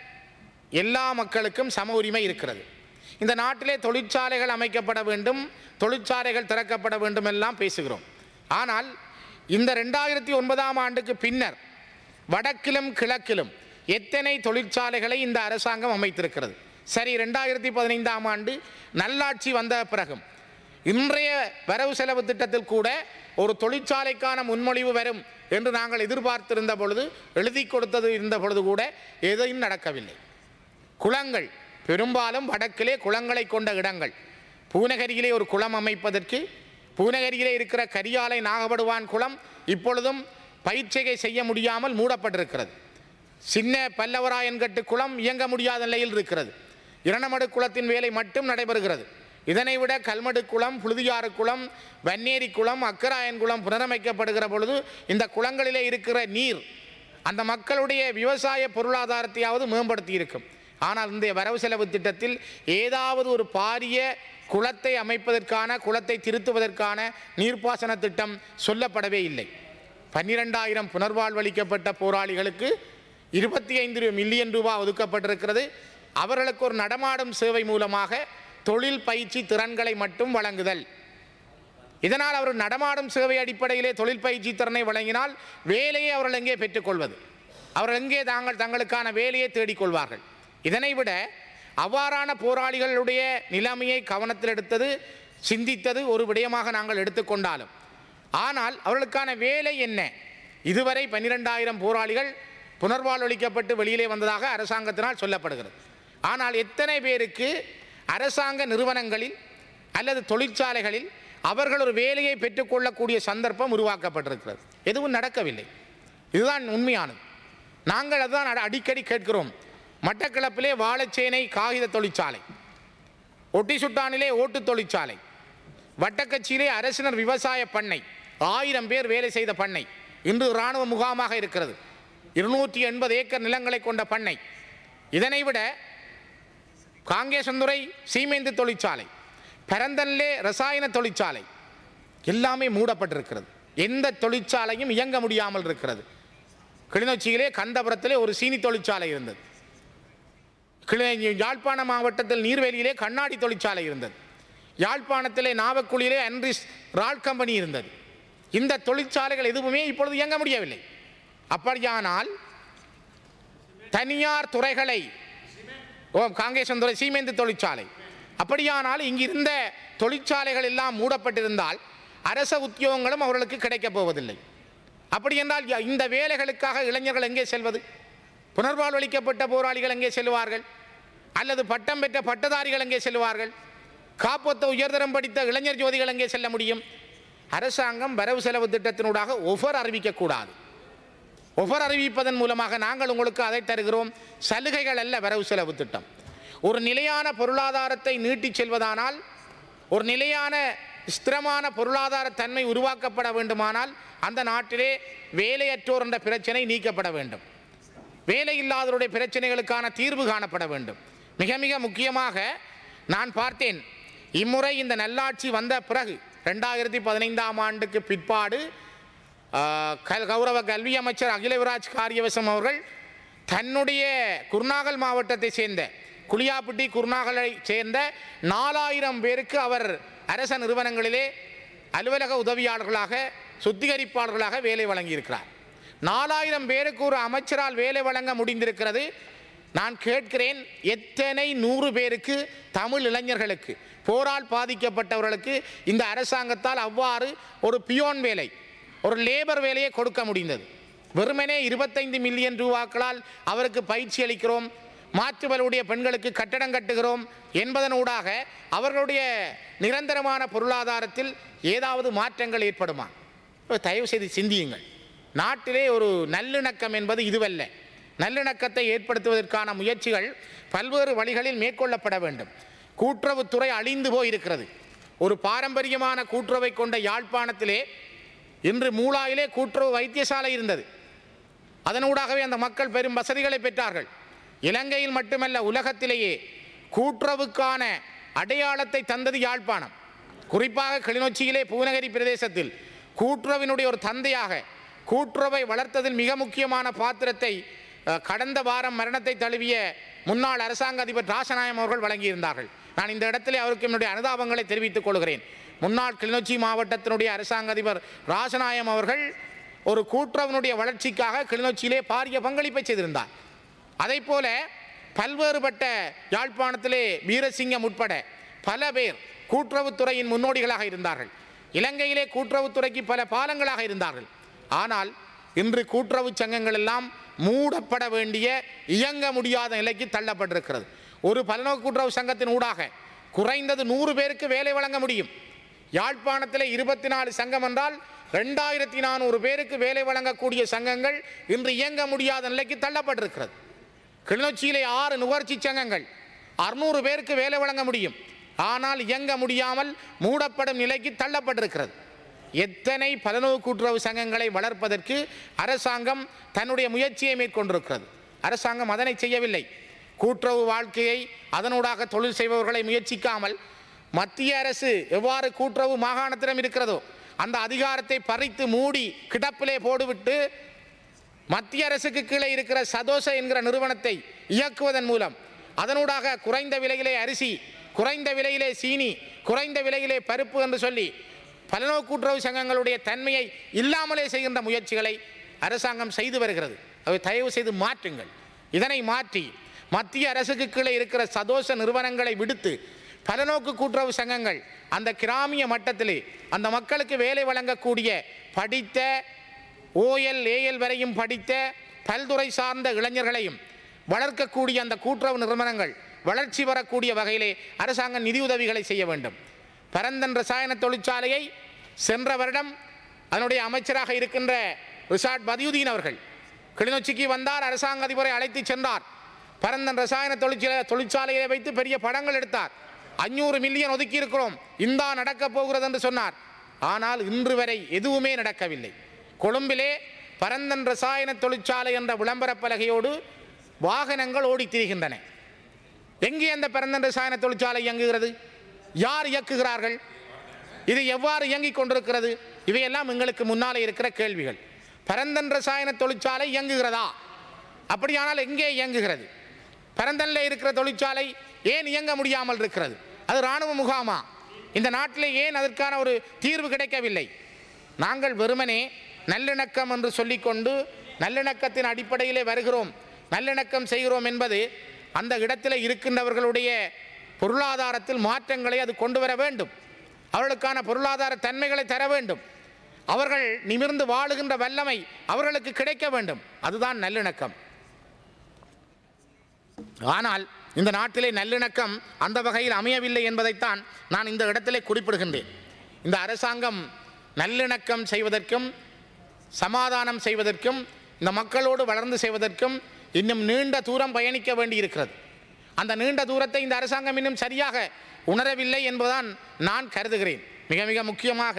எல்லா மக்களுக்கும் சம உரிமை இருக்கிறது இந்த நாட்டிலே தொழிற்சாலைகள் அமைக்கப்பட வேண்டும் தொழிற்சாலைகள் திறக்கப்பட வேண்டும் எல்லாம் பேசுகிறோம் ஆனால் இந்த ரெண்டாயிரத்தி ஒன்பதாம் ஆண்டுக்கு பின்னர் வடக்கிலும் கிழக்கிலும் எத்தனை தொழிற்சாலைகளை இந்த அரசாங்கம் அமைத்திருக்கிறது சரி ரெண்டாயிரத்தி பதினைந்தாம் ஆண்டு நல்லாட்சி வந்த பிறகும் இன்றைய வரவு செலவு திட்டத்தில் கூட ஒரு தொழிற்சாலைக்கான முன்மொழிவு வரும் என்று நாங்கள் எதிர்பார்த்திருந்த பொழுது எழுதி கொடுத்தது இருந்த பொழுது கூட எதையும் நடக்கவில்லை குளங்கள் பெரும்பாலும் வடக்கிலே குளங்களை கொண்ட இடங்கள் பூநகரியிலே ஒரு குளம் அமைப்பதற்கு பூநகரியிலே இருக்கிற கரியாலை நாகப்படுவான் குளம் இப்பொழுதும் பயிற்சிகை செய்ய முடியாமல் மூடப்பட்டிருக்கிறது சின்ன பல்லவராயன்கட்டு குளம் இயங்க முடியாத நிலையில் இருக்கிறது இரணமடு குளத்தின் வேலை மட்டும் நடைபெறுகிறது இதனை விட கல்மடு குளம் புழுதியாறு குளம் வன்னேரி குளம் அக்கராயன் குளம் புனரமைக்கப்படுகிற பொழுது இந்த குளங்களிலே இருக்கிற நீர் அந்த மக்களுடைய விவசாய பொருளாதாரத்தையாவது மேம்படுத்தி இருக்கும் ஆனால் இந்த வரவு செலவு திட்டத்தில் ஏதாவது ஒரு பாரிய குளத்தை அமைப்பதற்கான குளத்தை திருத்துவதற்கான நீர்ப்பாசன திட்டம் சொல்லப்படவே இல்லை பன்னிரெண்டாயிரம் புனர்வாழ்வளிக்கப்பட்ட போராளிகளுக்கு இருபத்தி ஐந்து மில்லியன் ரூபாய் ஒதுக்கப்பட்டிருக்கிறது அவர்களுக்கு ஒரு நடமாடும் சேவை மூலமாக தொழில் பயிற்சி திறன்களை மட்டும் வழங்குதல் இதனால் அவர் நடமாடும் சேவை அடிப்படையிலே தொழில் பயிற்சி திறனை வழங்கினால் வேலையை அவர்கள் எங்கே பெற்றுக்கொள்வது அவர்கள் எங்கே தாங்கள் தங்களுக்கான வேலையை தேடிக்கொள்வார்கள் இதனை விட அவ்வாறான போராளிகளுடைய நிலைமையை கவனத்தில் எடுத்தது சிந்தித்தது ஒரு விடயமாக நாங்கள் எடுத்துக்கொண்டாலும் ஆனால் அவர்களுக்கான வேலை என்ன இதுவரை பன்னிரெண்டாயிரம் போராளிகள் புனர்வாழ்வளிக்கப்பட்டு வெளியிலே வந்ததாக அரசாங்கத்தினால் சொல்லப்படுகிறது ஆனால் எத்தனை பேருக்கு அரசாங்க நிறுவனங்களில் அல்லது தொழிற்சாலைகளில் அவர்கள் ஒரு வேலையை பெற்றுக்கொள்ளக்கூடிய சந்தர்ப்பம் உருவாக்கப்பட்டிருக்கிறது எதுவும் நடக்கவில்லை இதுதான் உண்மையானது நாங்கள் அதுதான் அட- அடிக்கடி கேட்கிறோம் மட்டக்களப்பிலே வாழைச்சேனை காகித தொழிற்சாலை ஒட்டி சுட்டானிலே ஓட்டு தொழிற்சாலை வட்டக்கச்சியிலே அரசினர் விவசாய பண்ணை ஆயிரம் பேர் வேலை செய்த பண்ணை இன்று இராணுவ முகாமாக இருக்கிறது இருநூற்றி எண்பது ஏக்கர் நிலங்களை கொண்ட பண்ணை இதனை விட காங்கேசந்துறை சீமேந்து தொழிற்சாலை பரந்தன்லே ரசாயன தொழிற்சாலை எல்லாமே மூடப்பட்டிருக்கிறது எந்த தொழிற்சாலையும் இயங்க முடியாமல் இருக்கிறது கிளிநொச்சியிலே கந்தபுரத்திலே ஒரு சீனி தொழிற்சாலை இருந்தது கிளி யாழ்ப்பாண மாவட்டத்தில் நீர்வேலியிலே கண்ணாடி தொழிற்சாலை இருந்தது யாழ்ப்பாணத்திலே நாவக்குழியிலே அன்ரிஸ் ரால் கம்பெனி இருந்தது இந்த தொழிற்சாலைகள் எதுவுமே இப்பொழுது இயங்க முடியவில்லை அப்படியானால் தனியார் துறைகளை ஓ காங்கேசன் துறை சீமெந்து தொழிற்சாலை அப்படியானால் இங்கிருந்த தொழிற்சாலைகள் எல்லாம் மூடப்பட்டிருந்தால் அரச உத்தியோகங்களும் அவர்களுக்கு கிடைக்கப் போவதில்லை அப்படி என்றால் ய- இந்த வேலைகளுக்காக இளைஞர்கள் எங்கே செல்வது புனர்வாழ்வளிக்கப்பட்ட போராளிகள் எங்கே செல்வார்கள் அல்லது பட்டம் பெற்ற பட்டதாரிகள் எங்கே செல்வார்கள் காப்பொத்த உயர்தரம் படித்த இளைஞர் ஜோதிகள் எங்கே செல்ல முடியும் அரசாங்கம் வரவு செலவு திட்டத்தினூடாக ஒஃபர் அறிவிக்கக்கூடாது ஒவ்வொரு அறிவிப்பதன் மூலமாக நாங்கள் உங்களுக்கு அதை தருகிறோம் சலுகைகள் அல்ல வரவு செலவு திட்டம் ஒரு நிலையான பொருளாதாரத்தை நீட்டிச் செல்வதானால் ஒரு நிலையான ஸ்திரமான பொருளாதார தன்மை உருவாக்கப்பட வேண்டுமானால் அந்த நாட்டிலே வேலையற்றோர் என்ற பிரச்சனை நீக்கப்பட வேண்டும் வேலை இல்லாதவருடைய பிரச்சனைகளுக்கான தீர்வு காணப்பட வேண்டும் மிக மிக முக்கியமாக நான் பார்த்தேன் இம்முறை இந்த நல்லாட்சி வந்த பிறகு ரெண்டாயிரத்தி பதினைந்தாம் ஆண்டுக்கு பிற்பாடு ஆஹ், கல் கௌரவ கல்வி அமைச்சர் அகிலவிராஜ் காரியவசம் அவர்கள் தன்னுடைய குருநாகல் மாவட்டத்தை சேர்ந்த குளியாப்பிட்டி குருநாகலை சேர்ந்த நாலாயிரம் பேருக்கு அவர் அரச நிறுவனங்களிலே அலுவலக உதவியாளர்களாக சுத்திகரிப்பாளர்களாக வேலை வழங்கியிருக்கிறார் நாலாயிரம் பேருக்கு ஒரு அமைச்சரால் வேலை வழங்க முடிந்திருக்கிறது நான் கேட்கிறேன் எத்தனை நூறு பேருக்கு தமிழ் இளைஞர்களுக்கு போரால் பாதிக்கப்பட்டவர்களுக்கு இந்த அரசாங்கத்தால் அவ்வாறு ஒரு பியோன் வேலை ஒரு லேபர் வேலையை கொடுக்க முடிந்தது வெறுமனே இருபத்தைந்து மில்லியன் ரூபாக்களால் அவருக்கு பயிற்சி அளிக்கிறோம் மாற்றுவலுடைய பெண்களுக்கு கட்டடம் கட்டுகிறோம் என்பதனூடாக அவர்களுடைய நிரந்தரமான பொருளாதாரத்தில் ஏதாவது மாற்றங்கள் ஏற்படுமா தயவு செய்து சிந்தியுங்கள் நாட்டிலே ஒரு நல்லிணக்கம் என்பது இதுவல்ல நல்லிணக்கத்தை ஏற்படுத்துவதற்கான முயற்சிகள் பல்வேறு வழிகளில் மேற்கொள்ளப்பட வேண்டும் கூட்டுறவுத்துறை அழிந்து போயிருக்கிறது ஒரு பாரம்பரியமான கூட்டுறவை கொண்ட யாழ்ப்பாணத்திலே இன்று மூளாயிலே கூட்டுறவு வைத்தியசாலை இருந்தது அதனூடாகவே அந்த மக்கள் பெரும் வசதிகளை பெற்றார்கள் இலங்கையில் மட்டுமல்ல உலகத்திலேயே கூட்டுறவுக்கான அடையாளத்தை தந்தது யாழ்ப்பாணம் குறிப்பாக கிளிநொச்சியிலே பூநகரி பிரதேசத்தில் கூட்டுறவினுடைய ஒரு தந்தையாக கூட்டுறவை வளர்த்ததில் மிக முக்கியமான பாத்திரத்தை அஹ், கடந்த வாரம் மரணத்தை தழுவிய முன்னாள் அரசாங்க அதிபர் ராசநாயம் அவர்கள் வழங்கியிருந்தார்கள் நான் இந்த இடத்திலே அவருக்கு என்னுடைய அனுதாபங்களை தெரிவித்துக் கொள்கிறேன் முன்னாள் கிளிநொச்சி மாவட்டத்தினுடைய அரசாங்க அதிபர் ராசநாயம் அவர்கள் ஒரு கூட்டுறவினுடைய வளர்ச்சிக்காக கிளிநொச்சியிலே பாரிய பங்களிப்பை செய்திருந்தார் அதை போல பல்வேறுபட்ட யாழ்ப்பாணத்திலே வீரசிங்கம் உட்பட பல பேர் கூட்டுறவுத்துறையின் முன்னோடிகளாக இருந்தார்கள் இலங்கையிலே கூட்டுறவுத்துறைக்கு பல பாலங்களாக இருந்தார்கள் ஆனால் இன்று கூட்டுறவு சங்கங்கள் எல்லாம் மூடப்பட வேண்டிய இயங்க முடியாத நிலைக்கு தள்ளப்பட்டிருக்கிறது ஒரு பல்நோக்கு கூட்டுறவு சங்கத்தின் ஊடாக குறைந்தது நூறு பேருக்கு வேலை வழங்க முடியும் யாழ்ப்பாணத்தில் இருபத்தி நாலு சங்கம் என்றால் ரெண்டாயிரத்தி நானூறு பேருக்கு வேலை வழங்கக்கூடிய சங்கங்கள் இன்று இயங்க முடியாத நிலைக்கு தள்ளப்பட்டிருக்கிறது கிளிநொச்சியிலே ஆறு நுகர்ச்சி சங்கங்கள் அறுநூறு பேருக்கு வேலை வழங்க முடியும் ஆனால் இயங்க முடியாமல் மூடப்படும் நிலைக்கு தள்ளப்பட்டிருக்கிறது எத்தனை பலனவு கூட்டுறவு சங்கங்களை வளர்ப்பதற்கு அரசாங்கம் தன்னுடைய முயற்சியை மேற்கொண்டிருக்கிறது அரசாங்கம் அதனை செய்யவில்லை கூட்டுறவு வாழ்க்கையை அதனூடாக தொழில் செய்பவர்களை முயற்சிக்காமல் மத்திய அரசு எவ்வாறு கூட்டுறவு மாகாணத்திடம் இருக்கிறதோ அந்த அதிகாரத்தை பறித்து மூடி கிடப்பிலே போடுவிட்டு மத்திய அரசுக்கு கீழே இருக்கிற சதோச என்கிற நிறுவனத்தை இயக்குவதன் மூலம் அதனூடாக குறைந்த விலையிலே அரிசி குறைந்த விலையிலே சீனி குறைந்த விலையிலே பருப்பு என்று சொல்லி பலநோக்கு கூட்டுறவு சங்கங்களுடைய தன்மையை இல்லாமலே செய்கின்ற முயற்சிகளை அரசாங்கம் செய்து வருகிறது அவை தயவு செய்து மாற்றுங்கள் இதனை மாற்றி மத்திய அரசுக்கு கீழே இருக்கிற சதோச நிறுவனங்களை விடுத்து பலநோக்கு கூட்டுறவு சங்கங்கள் அந்த கிராமிய மட்டத்திலே அந்த மக்களுக்கு வேலை வழங்கக்கூடிய படித்த ஓஎல் ஏஎல் வரையும் படித்த பல்துறை சார்ந்த இளைஞர்களையும் வளர்க்கக்கூடிய அந்த கூட்டுறவு நிறுவனங்கள் வளர்ச்சி பெறக்கூடிய வகையிலே அரசாங்கம் நிதியுதவிகளை செய்ய வேண்டும் பரந்தன் ரசாயன தொழிற்சாலையை சென்ற வருடம் அதனுடைய அமைச்சராக இருக்கின்ற ரிஷாட் பதியுதீன் அவர்கள் கிளிநொச்சிக்கு வந்தார் அரசாங்க அதிபரை அழைத்து சென்றார் பரந்தன் ரசாயன தொழிற்சாலை தொழிற்சாலையை வைத்து பெரிய படங்கள் எடுத்தார் அஞ்சூறு மில்லியன் ஒதுக்கி இருக்கிறோம் இந்தா நடக்கப் போகிறது என்று சொன்னார் ஆனால் இன்று வரை எதுவுமே நடக்கவில்லை கொழும்பிலே பரந்தன் ரசாயன தொழிற்சாலை என்ற விளம்பரப் பலகையோடு வாகனங்கள் ஓடித் திரிகின்றன எங்கே அந்த பரந்தன் ரசாயன தொழிற்சாலை இயங்குகிறது யார் இயக்குகிறார்கள் இது எவ்வாறு இயங்கிக் கொண்டிருக்கிறது இவையெல்லாம் எங்களுக்கு முன்னாலே இருக்கிற கேள்விகள் பரந்தன் ரசாயன தொழிற்சாலை இயங்குகிறதா அப்படியானால் எங்கே இயங்குகிறது பரந்தனில் இருக்கிற தொழிற்சாலை ஏன் இயங்க முடியாமல் இருக்கிறது அது இராணுவ முகாமா இந்த நாட்டிலே ஏன் அதற்கான ஒரு தீர்வு கிடைக்கவில்லை நாங்கள் வெறுமனே நல்லிணக்கம் என்று சொல்லிக்கொண்டு நல்லிணக்கத்தின் அடிப்படையிலே வருகிறோம் நல்லிணக்கம் செய்கிறோம் என்பது அந்த இடத்தில் இருக்கின்றவர்களுடைய பொருளாதாரத்தில் மாற்றங்களை அது கொண்டு வர வேண்டும் அவர்களுக்கான பொருளாதார தன்மைகளை தர வேண்டும் அவர்கள் நிமிர்ந்து வாழுகின்ற வல்லமை அவர்களுக்கு கிடைக்க வேண்டும் அதுதான் நல்லிணக்கம் ஆனால் இந்த நாட்டிலே நல்லிணக்கம் அந்த வகையில் அமையவில்லை என்பதைத்தான் நான் இந்த இடத்திலே குறிப்பிடுகின்றேன் இந்த அரசாங்கம் நல்லிணக்கம் செய்வதற்கும் சமாதானம் செய்வதற்கும் இந்த மக்களோடு வளர்ந்து செய்வதற்கும் இன்னும் நீண்ட தூரம் பயணிக்க வேண்டியிருக்கிறது அந்த நீண்ட தூரத்தை இந்த அரசாங்கம் இன்னும் சரியாக உணரவில்லை என்பதுதான் நான் கருதுகிறேன் மிக மிக முக்கியமாக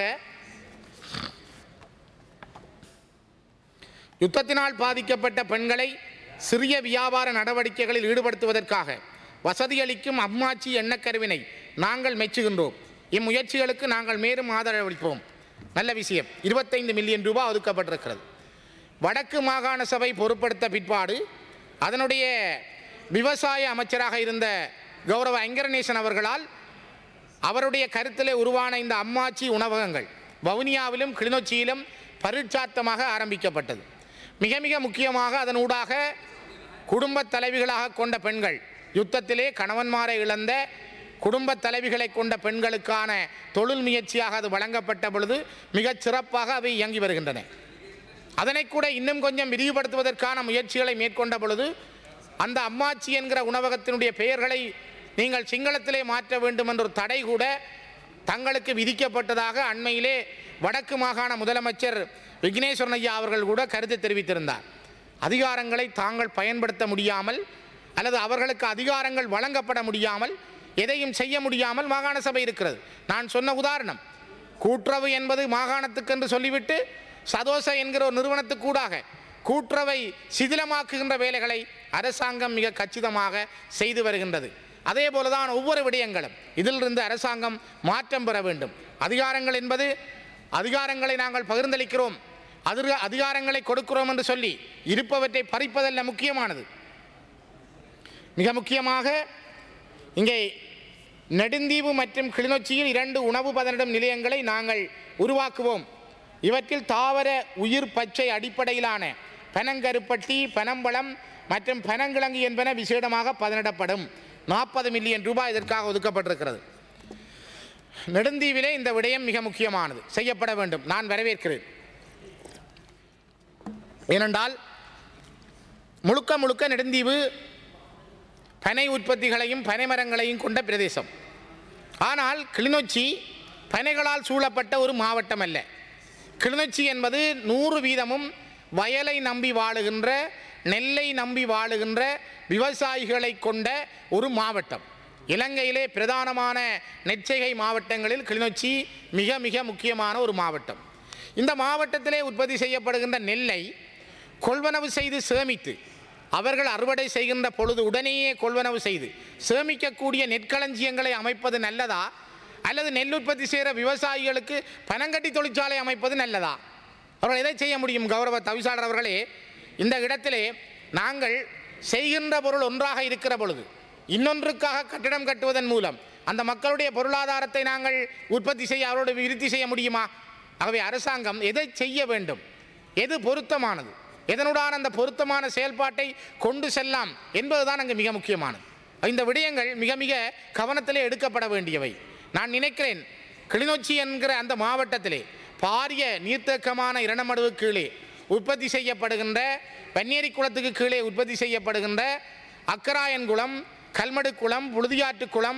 யுத்தத்தினால் பாதிக்கப்பட்ட பெண்களை சிறிய வியாபார நடவடிக்கைகளில் ஈடுபடுத்துவதற்காக வசதியளிக்கும் அம்மாச்சி எண்ணக்கருவினை நாங்கள் மெச்சுகின்றோம் இம்முயற்சிகளுக்கு நாங்கள் மேலும் ஆதரவளிப்போம் நல்ல விஷயம் இருபத்தைந்து மில்லியன் ரூபாய் ஒதுக்கப்பட்டிருக்கிறது வடக்கு மாகாண சபை பொறுப்படுத்த பிற்பாடு அதனுடைய விவசாய அமைச்சராக இருந்த கௌரவ ஐங்கரநேசன் அவர்களால் அவருடைய கருத்திலே உருவான இந்த அம்மாச்சி உணவகங்கள் வவுனியாவிலும் கிளிநொச்சியிலும் பரீட்சாத்தமாக ஆரம்பிக்கப்பட்டது மிக மிக முக்கியமாக அதனூடாக குடும்பத் தலைவிகளாக கொண்ட பெண்கள் யுத்தத்திலே கணவன்மாரை இழந்த குடும்பத் தலைவிகளை கொண்ட பெண்களுக்கான தொழில் முயற்சியாக அது வழங்கப்பட்ட பொழுது மிகச் சிறப்பாக அவை இயங்கி வருகின்றன அதனை கூட இன்னும் கொஞ்சம் விரிவுபடுத்துவதற்கான முயற்சிகளை மேற்கொண்ட பொழுது அந்த அம்மாச்சி என்கிற உணவகத்தினுடைய பெயர்களை நீங்கள் சிங்களத்திலே மாற்ற வேண்டும் என்ற ஒரு தடை கூட தங்களுக்கு விதிக்கப்பட்டதாக அண்மையிலே வடக்கு மாகாண முதலமைச்சர் விக்னேஸ்வரன் ஐயா அவர்கள் கூட கருத்து தெரிவித்திருந்தார் அதிகாரங்களை தாங்கள் பயன்படுத்த முடியாமல் அல்லது அவர்களுக்கு அதிகாரங்கள் வழங்கப்பட முடியாமல் எதையும் செய்ய முடியாமல் மாகாண சபை இருக்கிறது நான் சொன்ன உதாரணம் கூட்டுறவு என்பது மாகாணத்துக்கென்று சொல்லிவிட்டு சதோச என்கிற ஒரு நிறுவனத்துக்கூடாக கூட்டுறவை சிதிலமாக்குகின்ற வேலைகளை அரசாங்கம் மிக கச்சிதமாக செய்து வருகின்றது அதே போலதான் ஒவ்வொரு விடயங்களும் இதிலிருந்து அரசாங்கம் மாற்றம் பெற வேண்டும் அதிகாரங்கள் என்பது அதிகாரங்களை நாங்கள் பகிர்ந்தளிக்கிறோம் அதிர் அதிகாரங்களை கொடுக்கிறோம் என்று சொல்லி இருப்பவற்றை பறிப்பதல்ல முக்கியமானது மிக முக்கியமாக இங்கே நெடுந்தீவு மற்றும் கிளிநொச்சியில் இரண்டு உணவு பதனிடும் நிலையங்களை நாங்கள் உருவாக்குவோம் இவற்றில் தாவர உயிர் பச்சை அடிப்படையிலான பனங்கருப்பட்டி பனம்பழம் மற்றும் பனங்கிழங்கு என்பன விசேடமாக பதனிடப்படும் நாற்பது மில்லியன் ரூபாய் இதற்காக ஒதுக்கப்பட்டிருக்கிறது நெடுந்தீவிலே இந்த விடயம் மிக முக்கியமானது செய்யப்பட வேண்டும் நான் வரவேற்கிறேன் ஏனென்றால் முழுக்க முழுக்க நெடுந்தீவு பனை உற்பத்திகளையும் பனை மரங்களையும் கொண்ட பிரதேசம் ஆனால் கிளிநொச்சி பனைகளால் சூழப்பட்ட ஒரு மாவட்டம் அல்ல கிளிநொச்சி என்பது நூறு வீதமும் வயலை நம்பி வாழுகின்ற நெல்லை நம்பி வாழுகின்ற விவசாயிகளை கொண்ட ஒரு மாவட்டம் இலங்கையிலே பிரதானமான நெற்செய்கை மாவட்டங்களில் கிளிநொச்சி மிக மிக முக்கியமான ஒரு மாவட்டம் இந்த மாவட்டத்திலே உற்பத்தி செய்யப்படுகின்ற நெல்லை கொள்வனவு செய்து சேமித்து அவர்கள் அறுவடை செய்கின்ற பொழுது உடனேயே கொள்வனவு செய்து சேமிக்கக்கூடிய நெற்களஞ்சியங்களை அமைப்பது நல்லதா அல்லது நெல் உற்பத்தி செய்கிற விவசாயிகளுக்கு பனங்கட்டி தொழிற்சாலை அமைப்பது நல்லதா அவர்கள் எதை செய்ய முடியும் கௌரவ தவிசாளர் அவர்களே இந்த இடத்திலே நாங்கள் செய்கின்ற பொருள் ஒன்றாக இருக்கிற பொழுது இன்னொன்றுக்காக கட்டிடம் கட்டுவதன் மூலம் அந்த மக்களுடைய பொருளாதாரத்தை நாங்கள் உற்பத்தி செய்ய அவரோடு விருத்தி செய்ய முடியுமா ஆகவே அரசாங்கம் எதை செய்ய வேண்டும் எது பொருத்தமானது எதனுடான அந்த பொருத்தமான செயல்பாட்டை கொண்டு செல்லாம் என்பதுதான் அங்கு மிக முக்கியமானது இந்த விடயங்கள் மிக மிக கவனத்திலே எடுக்கப்பட வேண்டியவை நான் நினைக்கிறேன் கிளிநொச்சி என்கிற அந்த மாவட்டத்திலே பாரிய நீர்த்தேக்கமான இரணமடுவு கீழே உற்பத்தி செய்யப்படுகின்ற பன்னேரி குளத்துக்கு கீழே உற்பத்தி செய்யப்படுகின்ற அக்கராயன் குளம் கல்மடு குளம் புழுதியாற்று குளம்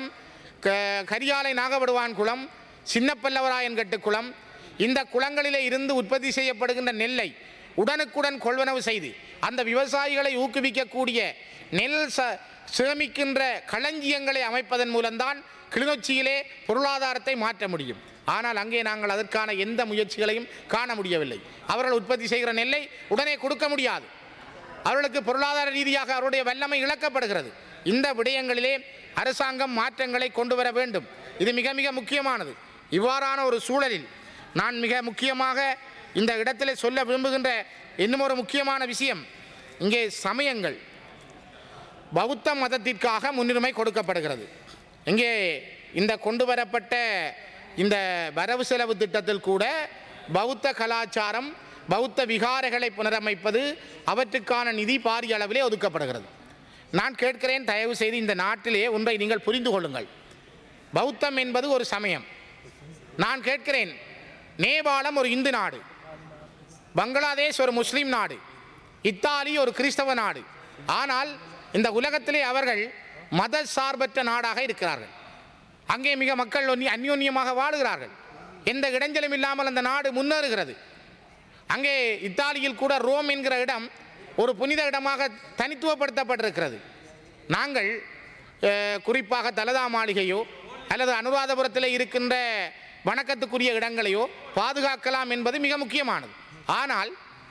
க- கரியாலை நாகவடுவான் குளம் சின்னப்பல்லவராயன்கட்டு குளம் இந்த குளங்களிலே இருந்து உற்பத்தி செய்யப்படுகின்ற நெல்லை உடனுக்குடன் கொள்வனவு செய்து அந்த விவசாயிகளை ஊக்குவிக்கக்கூடிய நெல் ச சேமிக்கின்ற களஞ்சியங்களை அமைப்பதன் மூலம்தான் கிளிநொச்சியிலே பொருளாதாரத்தை மாற்ற முடியும் ஆனால் அங்கே நாங்கள் அதற்கான எந்த முயற்சிகளையும் காண முடியவில்லை அவர்கள் உற்பத்தி செய்கிற நெல்லை உடனே கொடுக்க முடியாது அவர்களுக்கு பொருளாதார ரீதியாக அவருடைய வல்லமை இழக்கப்படுகிறது இந்த விடயங்களிலே அரசாங்கம் மாற்றங்களை கொண்டு வர வேண்டும் இது மிக மிக முக்கியமானது இவ்வாறான ஒரு சூழலில் நான் மிக முக்கியமாக இந்த இடத்திலே சொல்ல விரும்புகின்ற இன்னும் ஒரு முக்கியமான விஷயம் இங்கே சமயங்கள் பௌத்த மதத்திற்காக முன்னுரிமை கொடுக்கப்படுகிறது இங்கே இந்த கொண்டு வரப்பட்ட இந்த வரவு செலவு திட்டத்தில் கூட பௌத்த கலாச்சாரம் பௌத்த விகாரைகளை புனரமைப்பது அவற்றுக்கான நிதி பாரிய அளவிலே ஒதுக்கப்படுகிறது நான் கேட்கிறேன் தயவு செய்து இந்த நாட்டிலே ஒன்றை நீங்கள் புரிந்து கொள்ளுங்கள் பௌத்தம் என்பது ஒரு சமயம் நான் கேட்கிறேன் நேபாளம் ஒரு இந்து நாடு பங்களாதேஷ் ஒரு முஸ்லீம் நாடு இத்தாலி ஒரு கிறிஸ்தவ நாடு ஆனால் இந்த உலகத்திலே அவர்கள் மத சார்பற்ற நாடாக இருக்கிறார்கள் அங்கே மிக மக்கள் ஒன்னி- அந்யோன்யமாக வாழுகிறார்கள் எந்த இடைஞ்சலும் இல்லாமல் அந்த நாடு முன்னேறுகிறது அங்கே இத்தாலியில் கூட ரோம் என்கிற இடம் ஒரு புனித இடமாக தனித்துவப்படுத்தப்பட்டிருக்கிறது நாங்கள் அஹ், குறிப்பாக தலதா மாளிகையோ அல்லது அனுராதபுரத்தில் இருக்கின்ற வணக்கத்துக்குரிய இடங்களையோ பாதுகாக்கலாம் என்பது மிக முக்கியமானது ஆனால்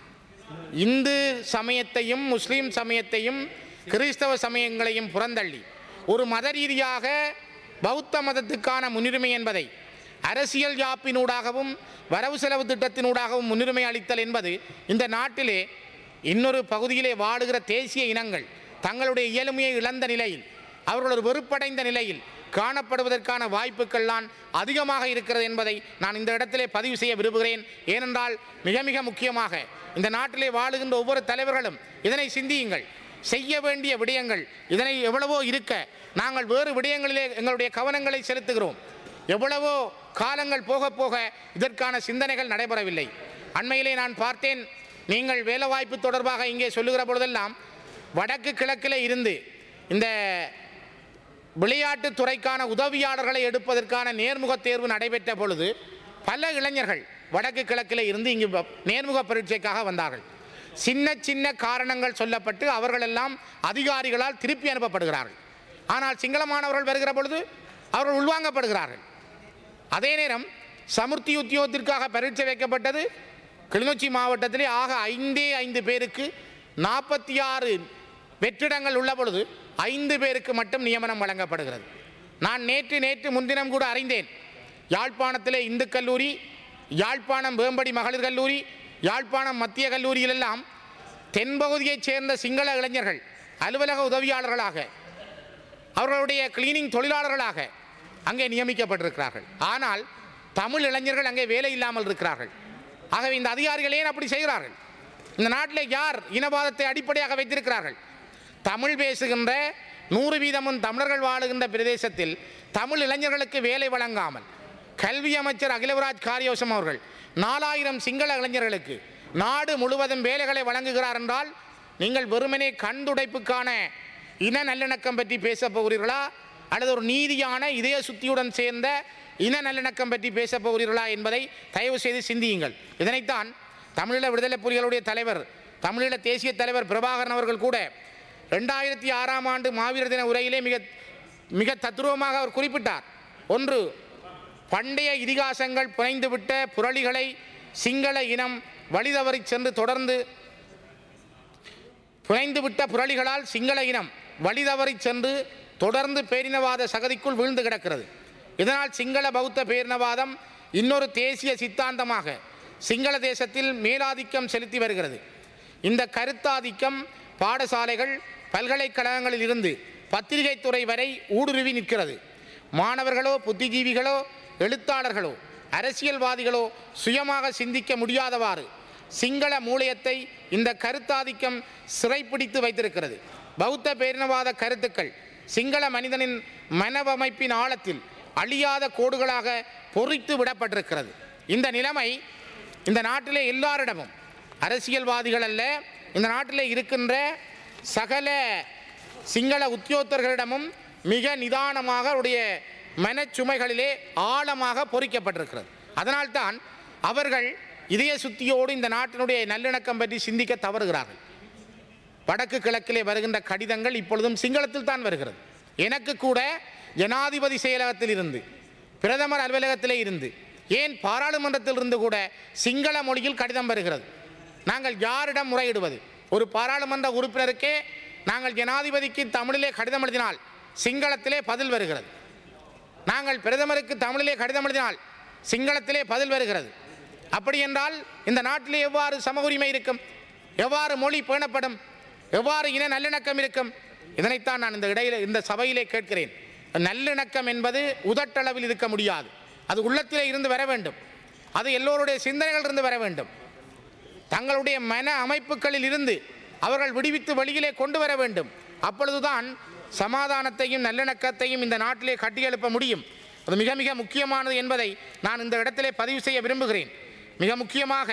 இந்து சமயத்தையும் முஸ்லீம் சமயத்தையும் கிறிஸ்தவ சமயங்களையும் புறந்தள்ளி ஒரு மத ரீதியாக பௌத்த மதத்துக்கான முன்னுரிமை என்பதை அரசியல் யாப்பினூடாகவும் வரவு செலவு திட்டத்தினூடாகவும் முன்னுரிமை அளித்தல் என்பது இந்த நாட்டிலே இன்னொரு பகுதியிலே வாழுகிற தேசிய இனங்கள் தங்களுடைய இயலுமையை இழந்த நிலையில் அவர்கள் ஒரு வெறுப்படைந்த நிலையில் காணப்படுவதற்கான வாய்ப்புகள்லாம் அதிகமாக இருக்கிறது என்பதை நான் இந்த இடத்திலே பதிவு செய்ய விரும்புகிறேன் ஏனென்றால் மிக மிக முக்கியமாக இந்த நாட்டிலே வாழுகின்ற ஒவ்வொரு தலைவர்களும் இதனை சிந்தியுங்கள் செய்ய வேண்டிய விடயங்கள் இதனை எவ்வளவோ இருக்க நாங்கள் வேறு விடயங்களிலே எங்களுடைய கவனங்களை செலுத்துகிறோம் எவ்வளவோ காலங்கள் போக போக இதற்கான சிந்தனைகள் நடைபெறவில்லை அண்மையிலே நான் பார்த்தேன் நீங்கள் வேலைவாய்ப்பு தொடர்பாக இங்கே சொல்லுகிற பொழுதெல்லாம் வடக்கு கிழக்கிலே இருந்து இந்த விளையாட்டுத் துறைக்கான உதவியாளர்களை எடுப்பதற்கான நேர்முக தேர்வு நடைபெற்ற பொழுது பல இளைஞர்கள் வடக்கு கிழக்கில் இருந்து இங்கு வ- நேர்முக பரீட்சைக்காக வந்தார்கள் சின்ன சின்ன காரணங்கள் சொல்லப்பட்டு அவர்களெல்லாம் அதிகாரிகளால் திருப்பி அனுப்பப்படுகிறார்கள் ஆனால் சிங்கள மாணவர்கள் வருகிற பொழுது அவர்கள் உள்வாங்கப்படுகிறார்கள் அதே நேரம் சமுர்த்தி உத்தியோகத்திற்காக பரீட்சை வைக்கப்பட்டது கிளிநொச்சி மாவட்டத்திலே ஆக ஐந்தே ஐந்து பேருக்கு நாற்பத்தி ஆறு வெற்றிடங்கள் உள்ள பொழுது ஐந்து பேருக்கு மட்டும் நியமனம் வழங்கப்படுகிறது நான் நேற்று நேற்று முன்தினம் கூட அறிந்தேன் யாழ்ப்பாணத்திலே இந்து கல்லூரி யாழ்ப்பாணம் வேம்படி மகளிர் கல்லூரி யாழ்ப்பாணம் மத்திய கல்லூரியிலெல்லாம் தென்பகுதியைச் சேர்ந்த சிங்கள இளைஞர்கள் அலுவலக உதவியாளர்களாக அவர்களுடைய கிளீனிங் தொழிலாளர்களாக அங்கே நியமிக்கப்பட்டிருக்கிறார்கள் ஆனால் தமிழ் இளைஞர்கள் அங்கே வேலை இல்லாமல் இருக்கிறார்கள் ஆகவே இந்த அதிகாரிகள் ஏன் அப்படி செய்கிறார்கள் இந்த நாட்டில் யார் இனவாதத்தை அடிப்படையாக வைத்திருக்கிறார்கள் தமிழ் பேசுகின்ற நூறு வீதமும் தமிழர்கள் வாழுகின்ற பிரதேசத்தில் தமிழ் இளைஞர்களுக்கு வேலை வழங்காமல் கல்வி அமைச்சர் அகிலவராஜ் காரியோசம் அவர்கள் நாலாயிரம் சிங்கள இளைஞர்களுக்கு நாடு முழுவதும் வேலைகளை வழங்குகிறார் என்றால் நீங்கள் வெறுமனே கண்துடைப்புக்கான இன நல்லிணக்கம் பற்றி பேசப் போகிறீர்களா அல்லது ஒரு நீதியான இதய சுத்தியுடன் சேர்ந்த இன நல்லிணக்கம் பற்றி பேசப் போகிறீர்களா என்பதை தயவு செய்து சிந்தியுங்கள் இதனைத்தான் தமிழீழ விடுதலை புலிகளுடைய தலைவர் தமிழீழ தேசிய தலைவர் பிரபாகரன் அவர்கள் கூட ரெண்டாயிரத்தி ஆறாம் ஆண்டு மாவீரர் தின உரையிலே மிக மிக தத்துருவமாக அவர் குறிப்பிட்டார் ஒன்று பண்டைய இதிகாசங்கள் புனைந்துவிட்ட புரளிகளை சிங்கள இனம் வழிதவறி சென்று தொடர்ந்து புனைந்துவிட்ட புரளிகளால் சிங்கள இனம் வழிதவறி சென்று தொடர்ந்து பேரினவாத சகதிக்குள் வீழ்ந்து கிடக்கிறது இதனால் சிங்கள பௌத்த பேரினவாதம் இன்னொரு தேசிய சித்தாந்தமாக சிங்கள தேசத்தில் மேலாதிக்கம் செலுத்தி வருகிறது இந்த கருத்தாதிக்கம் பாடசாலைகள் பல்கலைக்கழகங்களில் இருந்து பத்திரிகை துறை வரை ஊடுருவி நிற்கிறது மாணவர்களோ புத்திஜீவிகளோ எழுத்தாளர்களோ அரசியல்வாதிகளோ சுயமாக சிந்திக்க முடியாதவாறு சிங்கள மூலியத்தை இந்த கருத்தாதிக்கம் சிறைப்பிடித்து வைத்திருக்கிறது பௌத்த பேரினவாத கருத்துக்கள் சிங்கள மனிதனின் மனவமைப்பின் ஆழத்தில் அழியாத கோடுகளாக பொறித்து விடப்பட்டிருக்கிறது இந்த நிலைமை இந்த நாட்டிலே எல்லாரிடமும் அரசியல்வாதிகள் அல்ல இந்த நாட்டிலே இருக்கின்ற சகல சிங்கள உத்தியோகத்தர்களிடமும் மிக நிதானமாக அவருடைய மனச்சுமைகளிலே ஆழமாக பொறிக்கப்பட்டிருக்கிறது அதனால்தான் அவர்கள் இதய சுத்தியோடு இந்த நாட்டினுடைய நல்லிணக்கம் பற்றி சிந்திக்க தவறுகிறார்கள் வடக்கு கிழக்கிலே வருகின்ற கடிதங்கள் இப்பொழுதும் சிங்களத்தில் தான் வருகிறது எனக்கு கூட ஜனாதிபதி செயலகத்தில் இருந்து பிரதமர் அலுவலகத்திலே இருந்து ஏன் பாராளுமன்றத்தில் இருந்து கூட சிங்கள மொழியில் கடிதம் வருகிறது நாங்கள் யாரிடம் முறையிடுவது ஒரு பாராளுமன்ற உறுப்பினருக்கே நாங்கள் ஜனாதிபதிக்கு தமிழிலே கடிதம் எழுதினால் சிங்களத்திலே பதில் வருகிறது நாங்கள் பிரதமருக்கு தமிழிலே கடிதம் எழுதினால் சிங்களத்திலே பதில் வருகிறது அப்படி என்றால் இந்த நாட்டிலே எவ்வாறு சம உரிமை இருக்கும் எவ்வாறு மொழி பேணப்படும் எவ்வாறு இன நல்லிணக்கம் இருக்கும் இதனைத்தான் நான் இந்த இடையில இந்த சபையிலே கேட்கிறேன் நல்லிணக்கம் என்பது உதட்டளவில் இருக்க முடியாது அது உள்ளத்திலே இருந்து வர வேண்டும் அது எல்லோருடைய சிந்தனைகள் இருந்து வர வேண்டும் தங்களுடைய மன அமைப்புகளில் இருந்து அவர்கள் விடுவித்து வெளியிலே கொண்டு வர வேண்டும் அப்பொழுதுதான் சமாதானத்தையும் நல்லிணக்கத்தையும் இந்த நாட்டிலே கட்டியெழுப்ப முடியும் அது மிக மிக முக்கியமானது என்பதை நான் இந்த இடத்திலே பதிவு செய்ய விரும்புகிறேன் மிக முக்கியமாக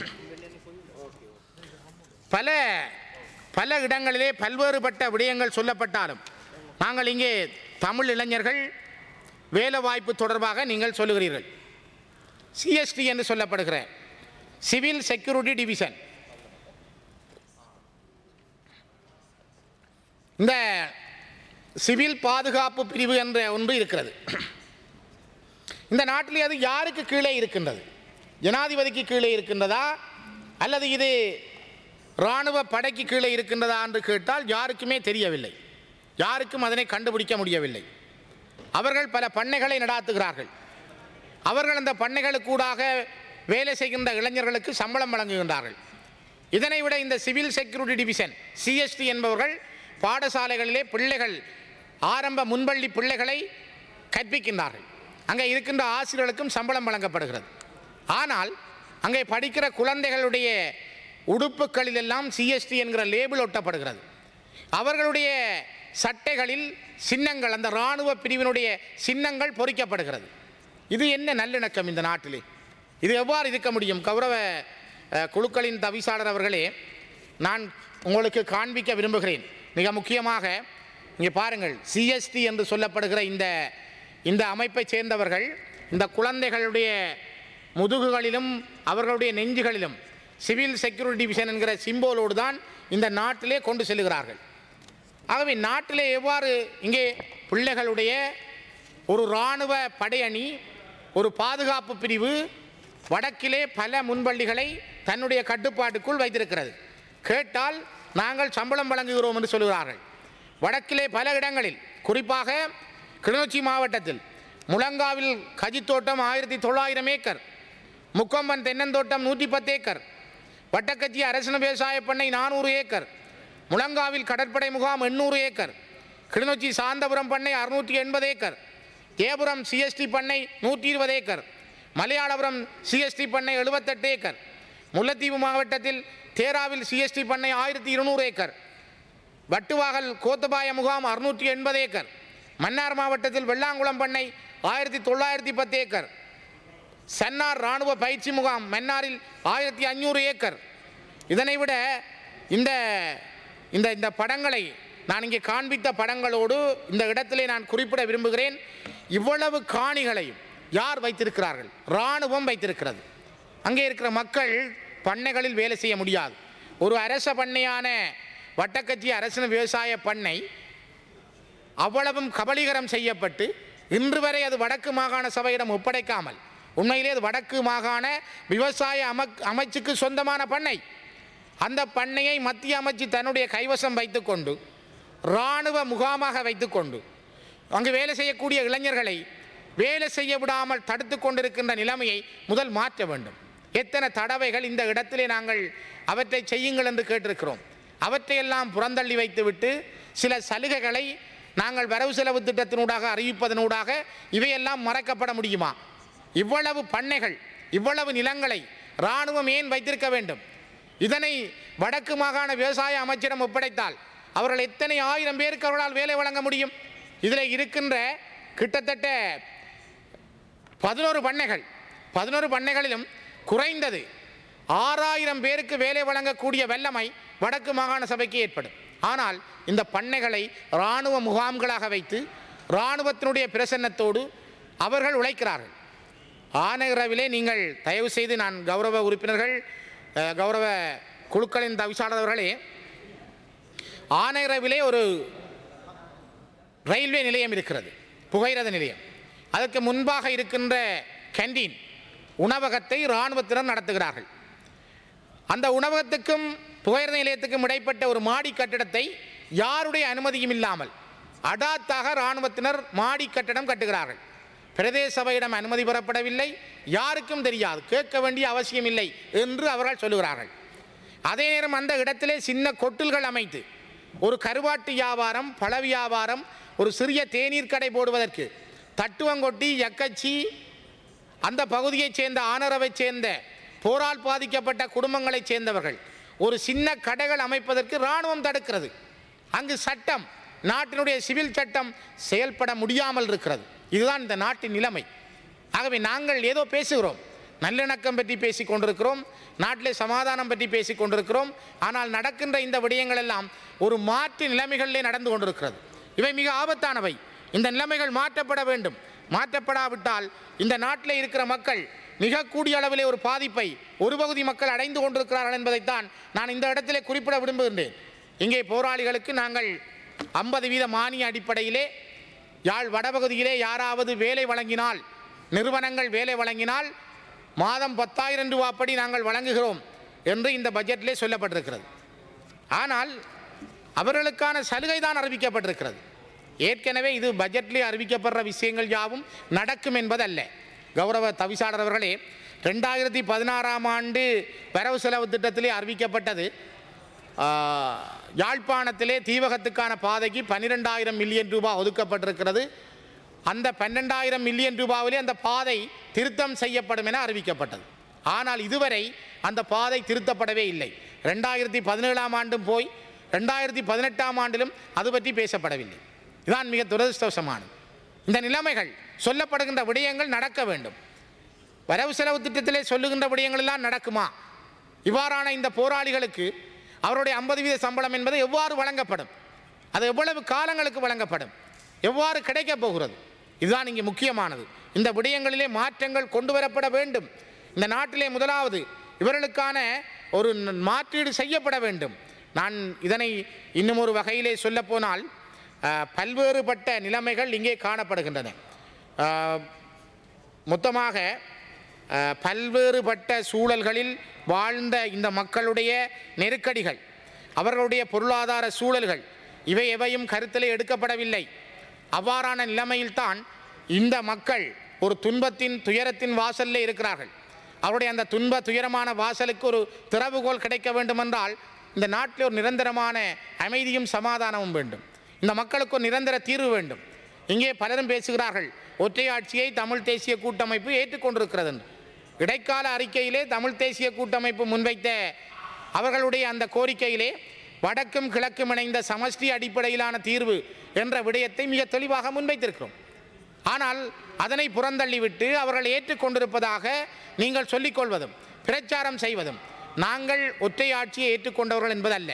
பல பல இடங்களிலே பல்வேறுபட்ட விடயங்கள் சொல்லப்பட்டாலும் நாங்கள் இங்கே தமிழ் இளைஞர்கள் வேலை வாய்ப்பு தொடர்பாக நீங்கள் சொல்லுகிறீர்கள் சிஎஸ்டி என்று சொல்லப்படுகிற சிவில் செக்யூரிட்டி டிவிஷன் இந்த சிவில் பாதுகாப்பு பிரிவு என்ற ஒன்று இருக்கிறது இந்த நாட்டிலே அது யாருக்கு கீழே இருக்கின்றது ஜனாதிபதிக்கு கீழே இருக்கின்றதா அல்லது இது இராணுவ படைக்கு கீழே இருக்கின்றதா என்று கேட்டால் யாருக்குமே தெரியவில்லை யாருக்கும் அதனை கண்டுபிடிக்க முடியவில்லை அவர்கள் பல பண்ணைகளை நடாத்துகிறார்கள் அவர்கள் அந்த பண்ணைகளுக்கூடாக வேலை செய்கின்ற இளைஞர்களுக்கு சம்பளம் வழங்குகின்றார்கள் இதனை விட இந்த சிவில் செக்யூரிட்டி டிவிஷன் சிஎஸ்டி என்பவர்கள் பாடசாலைகளிலே பிள்ளைகள் ஆரம்ப முன்பள்ளி பிள்ளைகளை கற்பிக்கின்றார்கள் அங்கே இருக்கின்ற ஆசிரியர்களுக்கும் சம்பளம் வழங்கப்படுகிறது ஆனால் அங்கே படிக்கிற குழந்தைகளுடைய உடுப்புகளிலெல்லாம் சிஎஸ்டி என்கிற லேபிள் ஒட்டப்படுகிறது அவர்களுடைய சட்டைகளில் சின்னங்கள் அந்த இராணுவ பிரிவினுடைய சின்னங்கள் பொறிக்கப்படுகிறது இது என்ன நல்லிணக்கம் இந்த நாட்டிலே இது எவ்வாறு இருக்க முடியும் கௌரவ அஹ், குழுக்களின் தவிசாளர் அவர்களே நான் உங்களுக்கு காண்பிக்க விரும்புகிறேன் மிக முக்கியமாக இங்கே பாருங்கள் சிஎஸ்டி என்று சொல்லப்படுகிற இந்த இந்த அமைப்பைச் சேர்ந்தவர்கள் இந்த குழந்தைகளுடைய முதுகுகளிலும் அவர்களுடைய நெஞ்சுகளிலும் சிவில் செக்யூரிட்டி டிவிஷன் என்கிற சிம்போலோடு தான் இந்த நாட்டிலே கொண்டு செல்லுகிறார்கள் ஆகவே நாட்டிலே எவ்வாறு இங்கே பிள்ளைகளுடைய ஒரு இராணுவ படையணி ஒரு பாதுகாப்பு பிரிவு வடக்கிலே பல முன்பள்ளிகளை தன்னுடைய கட்டுப்பாட்டுக்குள் வைத்திருக்கிறது கேட்டால் நாங்கள் சம்பளம் வழங்குகிறோம் என்று சொல்கிறார்கள் வடக்கிலே பல இடங்களில் குறிப்பாக கிளிநொச்சி மாவட்டத்தில் முழங்காவில் கஜித்தோட்டம் ஆயிரத்தி தொள்ளாயிரம் ஏக்கர் முக்கொம்பன் தென்னந்தோட்டம் நூற்றி பத்து ஏக்கர் வட்டக்கச்சி அரசன விவசாய பண்ணை நானூறு ஏக்கர் முழங்காவில் கடற்படை முகாம் எண்ணூறு ஏக்கர் கிளிநொச்சி சாந்தபுரம் பண்ணை அறுநூற்றி எண்பது ஏக்கர் தேபுரம் சிஎஸ்டி பண்ணை நூற்றி இருபது ஏக்கர் மலையாளபுரம் சிஎஸ்டி பண்ணை எழுபத்தெட்டு ஏக்கர் முல்லைத்தீவு மாவட்டத்தில் தேராவில் சிஎஸ்டி பண்ணை ஆயிரத்தி இருநூறு ஏக்கர் வட்டுவாகல் கோத்தபாய முகாம் அறுநூற்றி எண்பது ஏக்கர் மன்னார் மாவட்டத்தில் வெள்ளாங்குளம் பண்ணை ஆயிரத்தி தொள்ளாயிரத்தி பத்து ஏக்கர் சன்னார் இராணுவ பயிற்சி முகாம் மன்னாரில் ஆயிரத்தி அஞ்சூறு ஏக்கர் இதனை விட இந்த இந்த இந்த படங்களை நான் இங்கே காண்பித்த படங்களோடு இந்த இடத்திலே நான் குறிப்பிட விரும்புகிறேன் இவ்வளவு காணிகளையும் யார் வைத்திருக்கிறார்கள் இராணுவம் வைத்திருக்கிறது அங்கே இருக்கிற மக்கள் பண்ணைகளில் வேலை செய்ய முடியாது ஒரு அரச பண்ணையான வட்டக்கச்சி அரசன விவசாய பண்ணை அவ்வளவும் கபலீகரம் செய்யப்பட்டு இன்று வரை அது வடக்கு மாகாண சபையிடம் ஒப்படைக்காமல் உண்மையிலே அது வடக்கு மாகாண விவசாய அமக் அமைச்சுக்கு சொந்தமான பண்ணை அந்த பண்ணையை மத்திய அமைச்சு தன்னுடைய கைவசம் வைத்துக்கொண்டு இராணுவ முகாமாக வைத்துக்கொண்டு அங்கு வேலை செய்யக்கூடிய இளைஞர்களை வேலை செய்ய விடாமல் தடுத்து கொண்டிருக்கின்ற நிலைமையை முதல் மாற்ற வேண்டும் எத்தனை தடவைகள் இந்த இடத்திலே நாங்கள் அவற்றை செய்யுங்கள் என்று கேட்டிருக்கிறோம் அவற்றையெல்லாம் புறந்தள்ளி வைத்துவிட்டு சில சலுகைகளை நாங்கள் வரவு செலவு திட்டத்தினூடாக அறிவிப்பதனூடாக இவையெல்லாம் மறைக்கப்பட முடியுமா இவ்வளவு பண்ணைகள் இவ்வளவு நிலங்களை இராணுவம் ஏன் வைத்திருக்க வேண்டும் இதனை வடக்கு மாகாண விவசாய அமைச்சிடம் ஒப்படைத்தால் அவர்கள் எத்தனை ஆயிரம் பேருக்கு அவர்களால் வேலை வழங்க முடியும் இதில் இருக்கின்ற கிட்டத்தட்ட பதினோரு பண்ணைகள் பதினோரு பண்ணைகளிலும் குறைந்தது ஆறாயிரம் பேருக்கு வேலை வழங்கக்கூடிய வல்லமை வடக்கு மாகாண சபைக்கு ஏற்படும் ஆனால் இந்த பண்ணைகளை இராணுவ முகாம்களாக வைத்து இராணுவத்தினுடைய பிரசன்னத்தோடு அவர்கள் உழைக்கிறார்கள் ஆனரவிலே நீங்கள் தயவு செய்து நான் கௌரவ உறுப்பினர்கள் அஹ், கௌரவ குழுக்களின் தவிசாளர்களே ஆனைரவிலே ஒரு ரயில்வே நிலையம் இருக்கிறது புகையிரத நிலையம் அதற்கு முன்பாக இருக்கின்ற கேண்டீன் உணவகத்தை இராணுவத்தினர் நடத்துகிறார்கள் அந்த உணவகத்துக்கும் புகையிரத நிலையத்துக்கும் இடைப்பட்ட ஒரு மாடி கட்டிடத்தை யாருடைய அனுமதியும் இல்லாமல் அடாத்தாக இராணுவத்தினர் மாடி கட்டடம் கட்டுகிறார்கள் பிரதேச சபையிடம் அனுமதி பெறப்படவில்லை யாருக்கும் தெரியாது கேட்க வேண்டிய அவசியம் இல்லை என்று அவர்கள் சொல்லுகிறார்கள் அதே நேரம் அந்த இடத்திலே சின்ன கொட்டில்கள் அமைத்து ஒரு கருவாட்டு வியாபாரம் பழ வியாபாரம் ஒரு சிறிய தேநீர் கடை போடுவதற்கு தட்டுவங்கொட்டி யக்கச்சி அந்த பகுதியைச் சேர்ந்த ஆனரவைச் சேர்ந்த போரால் பாதிக்கப்பட்ட குடும்பங்களைச் சேர்ந்தவர்கள் ஒரு சின்ன கடைகள் அமைப்பதற்கு இராணுவம் தடுக்கிறது அங்கு சட்டம் நாட்டினுடைய சிவில் சட்டம் செயல்பட முடியாமல் இருக்கிறது இதுதான் இந்த நாட்டின் நிலைமை ஆகவே நாங்கள் ஏதோ பேசுகிறோம் நல்லிணக்கம் பற்றி பேசிக் கொண்டிருக்கிறோம் நாட்டிலே சமாதானம் பற்றி பேசிக் கொண்டிருக்கிறோம் ஆனால் நடக்கின்ற இந்த விடயங்கள் எல்லாம் ஒரு மாற்று நிலைமைகளிலே நடந்து கொண்டிருக்கிறது இவை மிக ஆபத்தானவை இந்த நிலைமைகள் மாற்றப்பட வேண்டும் மாற்றப்படாவிட்டால் இந்த நாட்டில் இருக்கிற மக்கள் மிக கூடிய அளவிலே ஒரு பாதிப்பை ஒரு பகுதி மக்கள் அடைந்து கொண்டிருக்கிறார்கள் என்பதைத்தான் நான் இந்த இடத்திலே குறிப்பிட விரும்புகின்றேன் இங்கே போராளிகளுக்கு நாங்கள் ஐம்பது வீத மானிய அடிப்படையிலே யாழ் வடபகுதியிலே யாராவது வேலை வழங்கினால் நிறுவனங்கள் வேலை வழங்கினால் மாதம் பத்தாயிரம் ரூபாப்படி நாங்கள் வழங்குகிறோம் என்று இந்த பட்ஜெட்டிலே சொல்லப்பட்டிருக்கிறது ஆனால் அவர்களுக்கான சலுகை தான் அறிவிக்கப்பட்டிருக்கிறது ஏற்கனவே இது பட்ஜெட்டிலே அறிவிக்கப்படுற விஷயங்கள் யாவும் நடக்கும் என்பதல்ல கௌரவ தவிசாளர் அவர்களே ரெண்டாயிரத்தி பதினாறாம் ஆண்டு வரவு செலவு திட்டத்திலே அறிவிக்கப்பட்டது ஆ, யாழ்ப்பாணத்திலே தீவகத்துக்கான பாதைக்கு பன்னிரெண்டாயிரம் மில்லியன் ரூபாய் ஒதுக்கப்பட்டிருக்கிறது அந்த பன்னெண்டாயிரம் மில்லியன் ரூபாவிலே அந்த பாதை திருத்தம் செய்யப்படும் என அறிவிக்கப்பட்டது ஆனால் இதுவரை அந்த பாதை திருத்தப்படவே இல்லை ரெண்டாயிரத்தி பதினேழாம் ஆண்டும் போய் ரெண்டாயிரத்தி பதினெட்டாம் ஆண்டிலும் அது பற்றி பேசப்படவில்லை இதுதான் மிக துரதிருஷ்டவசமானது இந்த நிலைமைகள் சொல்லப்படுகின்ற விடயங்கள் நடக்க வேண்டும் வரவு செலவு திட்டத்திலே சொல்லுகின்ற விடயங்கள் எல்லாம் நடக்குமா இவ்வாறான இந்த போராளிகளுக்கு அவருடைய ஐம்பது வீத சம்பளம் என்பது எவ்வாறு வழங்கப்படும் அது எவ்வளவு காலங்களுக்கு வழங்கப்படும் எவ்வாறு கிடைக்கப் போகிறது இதுதான் இங்கே முக்கியமானது இந்த விடயங்களிலே மாற்றங்கள் கொண்டு வரப்பட வேண்டும் இந்த நாட்டிலே முதலாவது இவர்களுக்கான ஒரு ந- மாற்றீடு செய்யப்பட வேண்டும் நான் இதனை இன்னும் ஒரு வகையிலே சொல்லப்போனால் அஹ், பல்வேறுபட்ட நிலைமைகள் இங்கே காணப்படுகின்றன அஹ், மொத்தமாக அஹ், பல்வேறுபட்ட சூழல்களில் வாழ்ந்த இந்த மக்களுடைய நெருக்கடிகள் அவர்களுடைய பொருளாதார சூழல்கள் இவை எவையும் கருத்திலே எடுக்கப்படவில்லை அவ்வாறான நிலைமையில்தான் இந்த மக்கள் ஒரு துன்பத்தின் துயரத்தின் வாசலில் இருக்கிறார்கள் அவருடைய அந்த துன்ப துயரமான வாசலுக்கு ஒரு திறவுகோல் கிடைக்க வேண்டுமென்றால் இந்த நாட்டில் ஒரு நிரந்தரமான அமைதியும் சமாதானமும் வேண்டும் இந்த மக்களுக்கு ஒரு நிரந்தர தீர்வு வேண்டும் இங்கே பலரும் பேசுகிறார்கள் ஒற்றையாட்சியை தமிழ் தேசிய கூட்டமைப்பு ஏற்றுக்கொண்டிருக்கிறது என்று இடைக்கால அறிக்கையிலே தமிழ் தேசிய கூட்டமைப்பு முன்வைத்த அவர்களுடைய அந்த கோரிக்கையிலே வடக்கும் கிழக்கும் இணைந்த சமஷ்டி அடிப்படையிலான தீர்வு என்ற விடயத்தை மிக தெளிவாக முன்வைத்திருக்கிறோம் ஆனால் அதனை புறந்தள்ளிவிட்டு அவர்கள் ஏற்றுக்கொண்டிருப்பதாக நீங்கள் சொல்லிக்கொள்வதும் பிரச்சாரம் செய்வதும் நாங்கள் ஒற்றை ஆட்சியை ஏற்றுக்கொண்டவர்கள் என்பதல்ல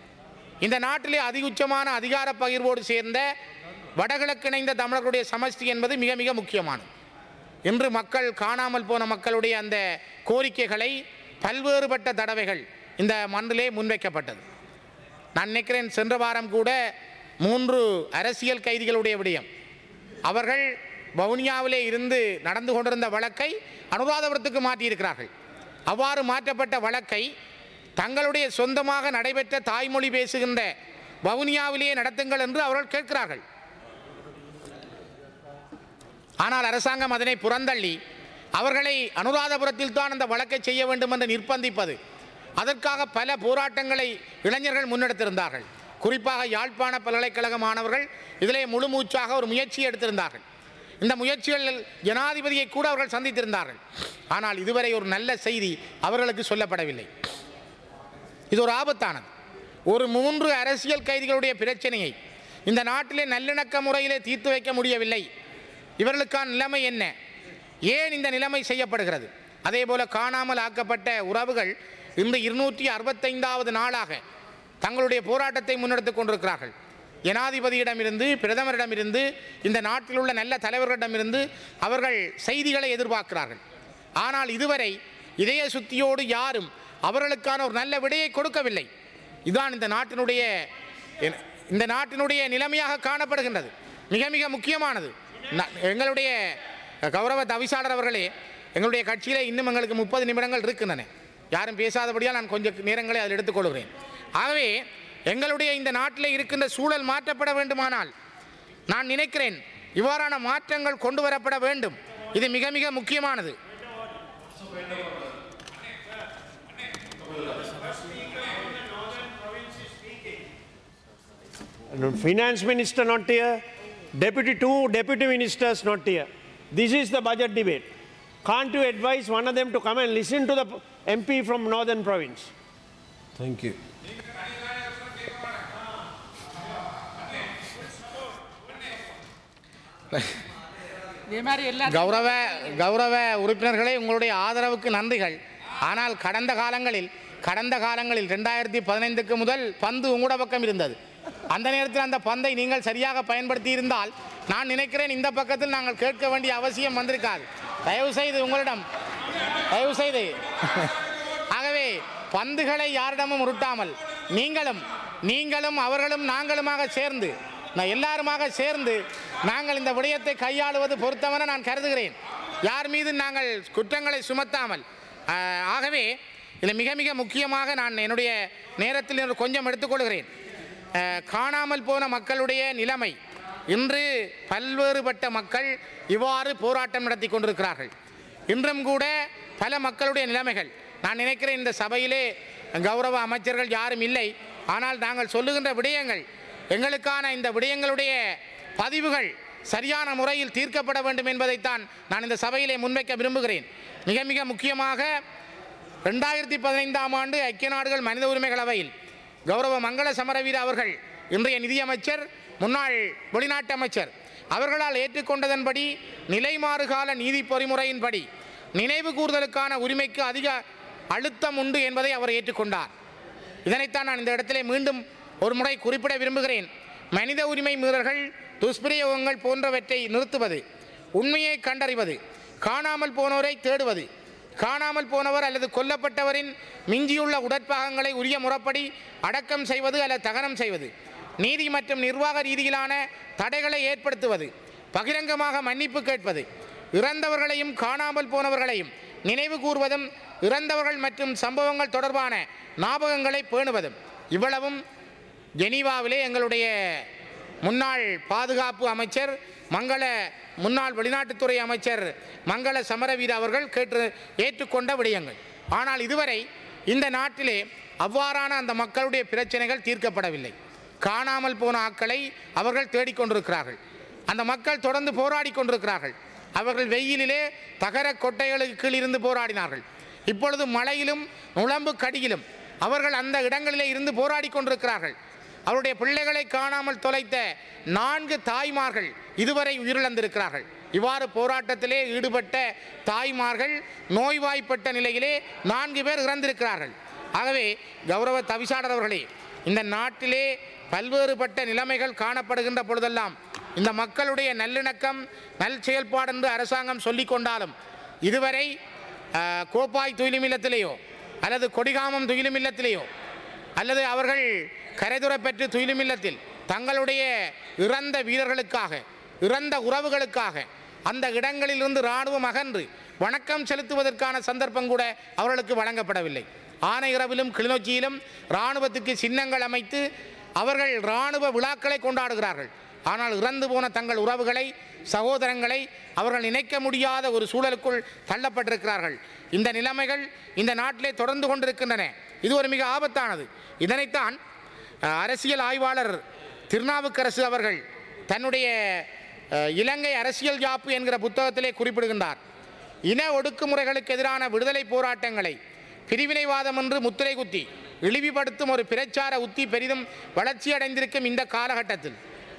இந்த நாட்டிலே அதிகுச்சமான அதிகார பகிர்வோடு சேர்ந்த வடகிழக்கு இணைந்த தமிழர்களுடைய சமஷ்டி என்பது மிக மிக முக்கியமானது இன்று மக்கள் காணாமல் போன மக்களுடைய அந்த கோரிக்கைகளை பல்வேறுபட்ட தடவைகள் இந்த மண்ணிலே முன்வைக்கப்பட்டது நான் நினைக்கிறேன் சென்ற வாரம் கூட மூன்று அரசியல் கைதிகளுடைய விடயம் அவர்கள் வவுனியாவிலே இருந்து நடந்து கொண்டிருந்த வழக்கை அனுராதபுரத்துக்கு மாற்றியிருக்கிறார்கள் அவ்வாறு மாற்றப்பட்ட வழக்கை தங்களுடைய சொந்தமாக நடைபெற்ற தாய்மொழி பேசுகின்ற வவுனியாவிலேயே நடத்துங்கள் என்று அவர்கள் கேட்கிறார்கள் ஆனால் அரசாங்கம் அதனை புறந்தள்ளி அவர்களை அனுராதபுரத்தில் தான் அந்த வழக்கை செய்ய வேண்டும் என்று நிர்பந்திப்பது அதற்காக பல போராட்டங்களை இளைஞர்கள் முன்னெடுத்திருந்தார்கள் குறிப்பாக யாழ்ப்பாண பல்கலைக்கழக மாணவர்கள் இதிலே முழு மூச்சாக ஒரு முயற்சி எடுத்திருந்தார்கள் இந்த முயற்சிகளில் ஜனாதிபதியை கூட அவர்கள் சந்தித்திருந்தார்கள் ஆனால் இதுவரை ஒரு நல்ல செய்தி அவர்களுக்கு சொல்லப்படவில்லை இது ஒரு ஆபத்தானது ஒரு மூன்று அரசியல் கைதிகளுடைய பிரச்சனையை இந்த நாட்டிலே நல்லிணக்க முறையிலே தீர்த்து வைக்க முடியவில்லை இவர்களுக்கான நிலைமை என்ன ஏன் இந்த நிலைமை செய்யப்படுகிறது அதே போல காணாமல் ஆக்கப்பட்ட உறவுகள் இன்று இருநூற்றி அறுபத்தைந்தாவது நாளாக தங்களுடைய போராட்டத்தை முன்னெடுத்துக் கொண்டிருக்கிறார்கள் ஜனாதிபதியிடமிருந்து பிரதமரிடமிருந்து இந்த நாட்டில் உள்ள நல்ல தலைவர்களிடமிருந்து அவர்கள் செய்திகளை எதிர்பார்க்கிறார்கள் ஆனால் இதுவரை இதய சுத்தியோடு யாரும் அவர்களுக்கான ஒரு நல்ல விடையை கொடுக்கவில்லை இதுதான் இந்த நாட்டினுடைய இந்த நாட்டினுடைய நிலைமையாக காணப்படுகின்றது மிக மிக முக்கியமானது ந- எங்களுடைய கௌரவ தவிசாளர் அவர்களே எங்களுடைய கட்சியில் இன்னும் எங்களுக்கு முப்பது நிமிடங்கள் இருக்கின்றன யாரும் பேசாதபடியால் நான் கொஞ்சம் நேரங்களை அதில் எடுத்துக்கொள்கிறேன் ஆகவே எங்களுடைய இந்த நாட்டில் இருக்கின்ற சூழல் மாற்றப்பட வேண்டுமானால் நான் நினைக்கிறேன் இவ்வாறான மாற்றங்கள் கொண்டு வரப்பட வேண்டும் இது மிக மிக முக்கியமானது finance minister not here, deputy two deputy ministers not here. This is the budget debate. Can't you advise one of them to come and listen to the MP from northern province? Thank you. இதே மாதிரி எல்லா கௌரவ கௌரவ உறுப்பினர்களே உங்களுடைய ஆதரவுக்கு நன்றிகள் ஆனால் கடந்த காலங்களில் கடந்த காலங்களில் ரெண்டாயிரத்தி பதினைந்துக்கு முதல் பந்து உங்களோட பக்கம் இருந்தது அந்த நேரத்தில் அந்த பந்தை நீங்கள் சரியாக பயன்படுத்தி இருந்தால் நான் நினைக்கிறேன் இந்த பக்கத்தில் நாங்கள் கேட்க வேண்டிய அவசியம் வந்திருக்காது தயவு செய்து உங்களிடம் தயவு செய்து ஆகவே பந்துகளை யாரிடமும் உருட்டாமல் நீங்களும் நீங்களும் அவர்களும் நாங்களுமாக சேர்ந்து நான் எல்லாருமாக சேர்ந்து நாங்கள் இந்த விடயத்தை கையாளுவது பொருத்தமென நான் கருதுகிறேன் யார் மீது நாங்கள் குற்றங்களை சுமத்தாமல் ஆஹ், ஆகவே இதில் மிக மிக முக்கியமாக நான் என்னுடைய நேரத்தில் இருந்து கொஞ்சம் எடுத்துக்கொள்கிறேன் ஆஹ், காணாமல் போன மக்களுடைய நிலைமை இன்று பல்வேறுபட்ட மக்கள் இவ்வாறு போராட்டம் நடத்தி கொண்டிருக்கிறார்கள் இன்றும் கூட பல மக்களுடைய நிலைமைகள் நான் நினைக்கிறேன் இந்த சபையிலே கௌரவ அமைச்சர்கள் யாரும் இல்லை ஆனால் நாங்கள் சொல்லுகின்ற விடயங்கள் எங்களுக்கான இந்த விடயங்களுடைய பதிவுகள் சரியான முறையில் தீர்க்கப்பட வேண்டும் என்பதைத்தான் நான் இந்த சபையிலே முன்வைக்க விரும்புகிறேன் மிக மிக முக்கியமாக ரெண்டாயிரத்தி பதினைந்தாம் ஆண்டு ஐக்கிய நாடுகள் மனித உரிமைகள் அவையில் கௌரவ மங்கள சமரவீர அவர்கள் இன்றைய நிதியமைச்சர் முன்னாள் வெளிநாட்டு அமைச்சர் அவர்களால் ஏற்றுக்கொண்டதன்படி நிலைமாறுகால நீதி பொறிமுறையின்படி நினைவு கூறுதலுக்கான உரிமைக்கு அதிக அழுத்தம் உண்டு என்பதை அவர் ஏற்றுக்கொண்டார் இதனைத்தான் நான் இந்த இடத்திலே மீண்டும் ஒரு முறை குறிப்பிட விரும்புகிறேன் மனித உரிமை மீறல்கள் துஷ்பிரயோகங்கள் போன்றவற்றை நிறுத்துவது உண்மையை கண்டறிவது காணாமல் போனோரை தேடுவது காணாமல் போனவர் அல்லது கொல்லப்பட்டவரின் மிஞ்சியுள்ள உடற்பாகங்களை உரிய முறைப்படி அடக்கம் செய்வது அல்லது தகனம் செய்வது நீதி மற்றும் நிர்வாக ரீதியிலான தடைகளை ஏற்படுத்துவது பகிரங்கமாக மன்னிப்பு கேட்பது இறந்தவர்களையும் காணாமல் போனவர்களையும் நினைவு கூர்வதும் இறந்தவர்கள் மற்றும் சம்பவங்கள் தொடர்பான ஞாபகங்களை பேணுவதும் இவ்வளவும் ஜெனீவாவிலே எங்களுடைய முன்னாள் பாதுகாப்பு அமைச்சர் மங்கள முன்னாள் வெளிநாட்டுத்துறை அமைச்சர் மங்கள சமரவீர அவர்கள் கேட்டு ஏற்றுக்கொண்ட விடயங்கள் ஆனால் இதுவரை இந்த நாட்டிலே அவ்வாறான அந்த மக்களுடைய பிரச்சனைகள் தீர்க்கப்படவில்லை காணாமல் போன ஆட்களை அவர்கள் தேடிக்கொண்டிருக்கிறார்கள் அந்த மக்கள் தொடர்ந்து போராடி கொண்டிருக்கிறார்கள் அவர்கள் வெயிலிலே தகர கொட்டைகளுக்கு கீழ் இருந்து போராடினார்கள் இப்பொழுது மழையிலும் நுழம்பு கடியிலும் அவர்கள் அந்த இடங்களிலே இருந்து போராடி கொண்டிருக்கிறார்கள் அவருடைய பிள்ளைகளை காணாமல் தொலைத்த நான்கு தாய்மார்கள் இதுவரை உயிரிழந்திருக்கிறார்கள் இவ்வாறு போராட்டத்திலே ஈடுபட்ட தாய்மார்கள் நோய்வாய்ப்பட்ட நிலையிலே நான்கு பேர் இறந்திருக்கிறார்கள் ஆகவே கௌரவ தவிசாளர் அவர்களே இந்த நாட்டிலே பல்வேறுபட்ட நிலைமைகள் காணப்படுகின்ற பொழுதெல்லாம் இந்த மக்களுடைய நல்லிணக்கம் நல் செயல்பாடு என்று அரசாங்கம் சொல்லிக் கொண்டாலும் இதுவரை ஆஹ், கோப்பாய் துயிலுமில்லத்திலேயோ அல்லது கொடிகாமம் துயிலுமில்லத்திலேயோ அல்லது அவர்கள் கரைதுறை பெற்று துயிலுமில்லத்தில் தங்களுடைய இறந்த வீரர்களுக்காக இறந்த உறவுகளுக்காக அந்த இடங்களிலிருந்து இராணுவம் அகன்று வணக்கம் செலுத்துவதற்கான சந்தர்ப்பம் கூட அவர்களுக்கு வழங்கப்படவில்லை ஆனையிரவிலும் கிளிநொச்சியிலும் இராணுவத்துக்கு சின்னங்கள் அமைத்து அவர்கள் இராணுவ விழாக்களை கொண்டாடுகிறார்கள் ஆனால் இறந்து போன தங்கள் உறவுகளை சகோதரங்களை அவர்கள் நினைக்க முடியாத ஒரு சூழலுக்குள் தள்ளப்பட்டிருக்கிறார்கள் இந்த நிலைமைகள் இந்த நாட்டிலே தொடர்ந்து கொண்டிருக்கின்றன இது ஒரு மிக ஆபத்தானது இதனைத்தான் அஹ், அரசியல் ஆய்வாளர் திருநாவுக்கரசு அவர்கள் தன்னுடைய அஹ், இலங்கை அரசியல் யாப்பு என்கிற புத்தகத்திலே குறிப்பிடுகின்றார் இன ஒடுக்குமுறைகளுக்கு எதிரான விடுதலை போராட்டங்களை பிரிவினைவாதம் என்று முத்திரை குத்தி இழிவுபடுத்தும் ஒரு பிரச்சார உத்தி பெரிதும் வளர்ச்சியடைந்திருக்கும் இந்த காலகட்டத்தில்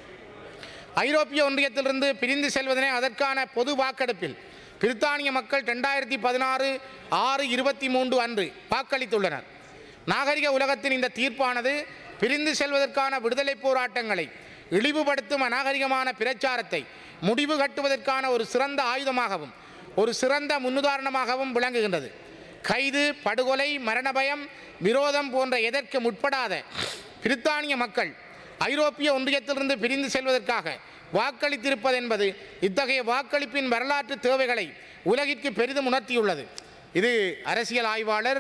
ஐரோப்பிய ஒன்றியத்திலிருந்து பிரிந்து செல்வதனை அதற்கான பொது வாக்கெடுப்பில் பிரித்தானிய மக்கள் ரெண்டாயிரத்தி பதினாறு ஆறு இருபத்தி மூன்று அன்று வாக்களித்துள்ளனர் நாகரிக உலகத்தின் இந்த தீர்ப்பானது பிரிந்து செல்வதற்கான விடுதலை போராட்டங்களை இழிவுபடுத்தும் அநாகரிகமான பிரச்சாரத்தை முடிவு கட்டுவதற்கான ஒரு சிறந்த ஆயுதமாகவும் ஒரு சிறந்த முன்னுதாரணமாகவும் விளங்குகின்றது கைது படுகொலை மரண பயம் விரோதம் போன்ற எதற்கு முற்படாத பிரித்தானிய மக்கள் ஐரோப்பிய ஒன்றியத்திலிருந்து பிரிந்து செல்வதற்காக வாக்களித்திருப்பது என்பது இத்தகைய வாக்களிப்பின் வரலாற்று தேவைகளை உலகிற்கு பெரிதும் உணர்த்தியுள்ளது இது அரசியல் ஆய்வாளர்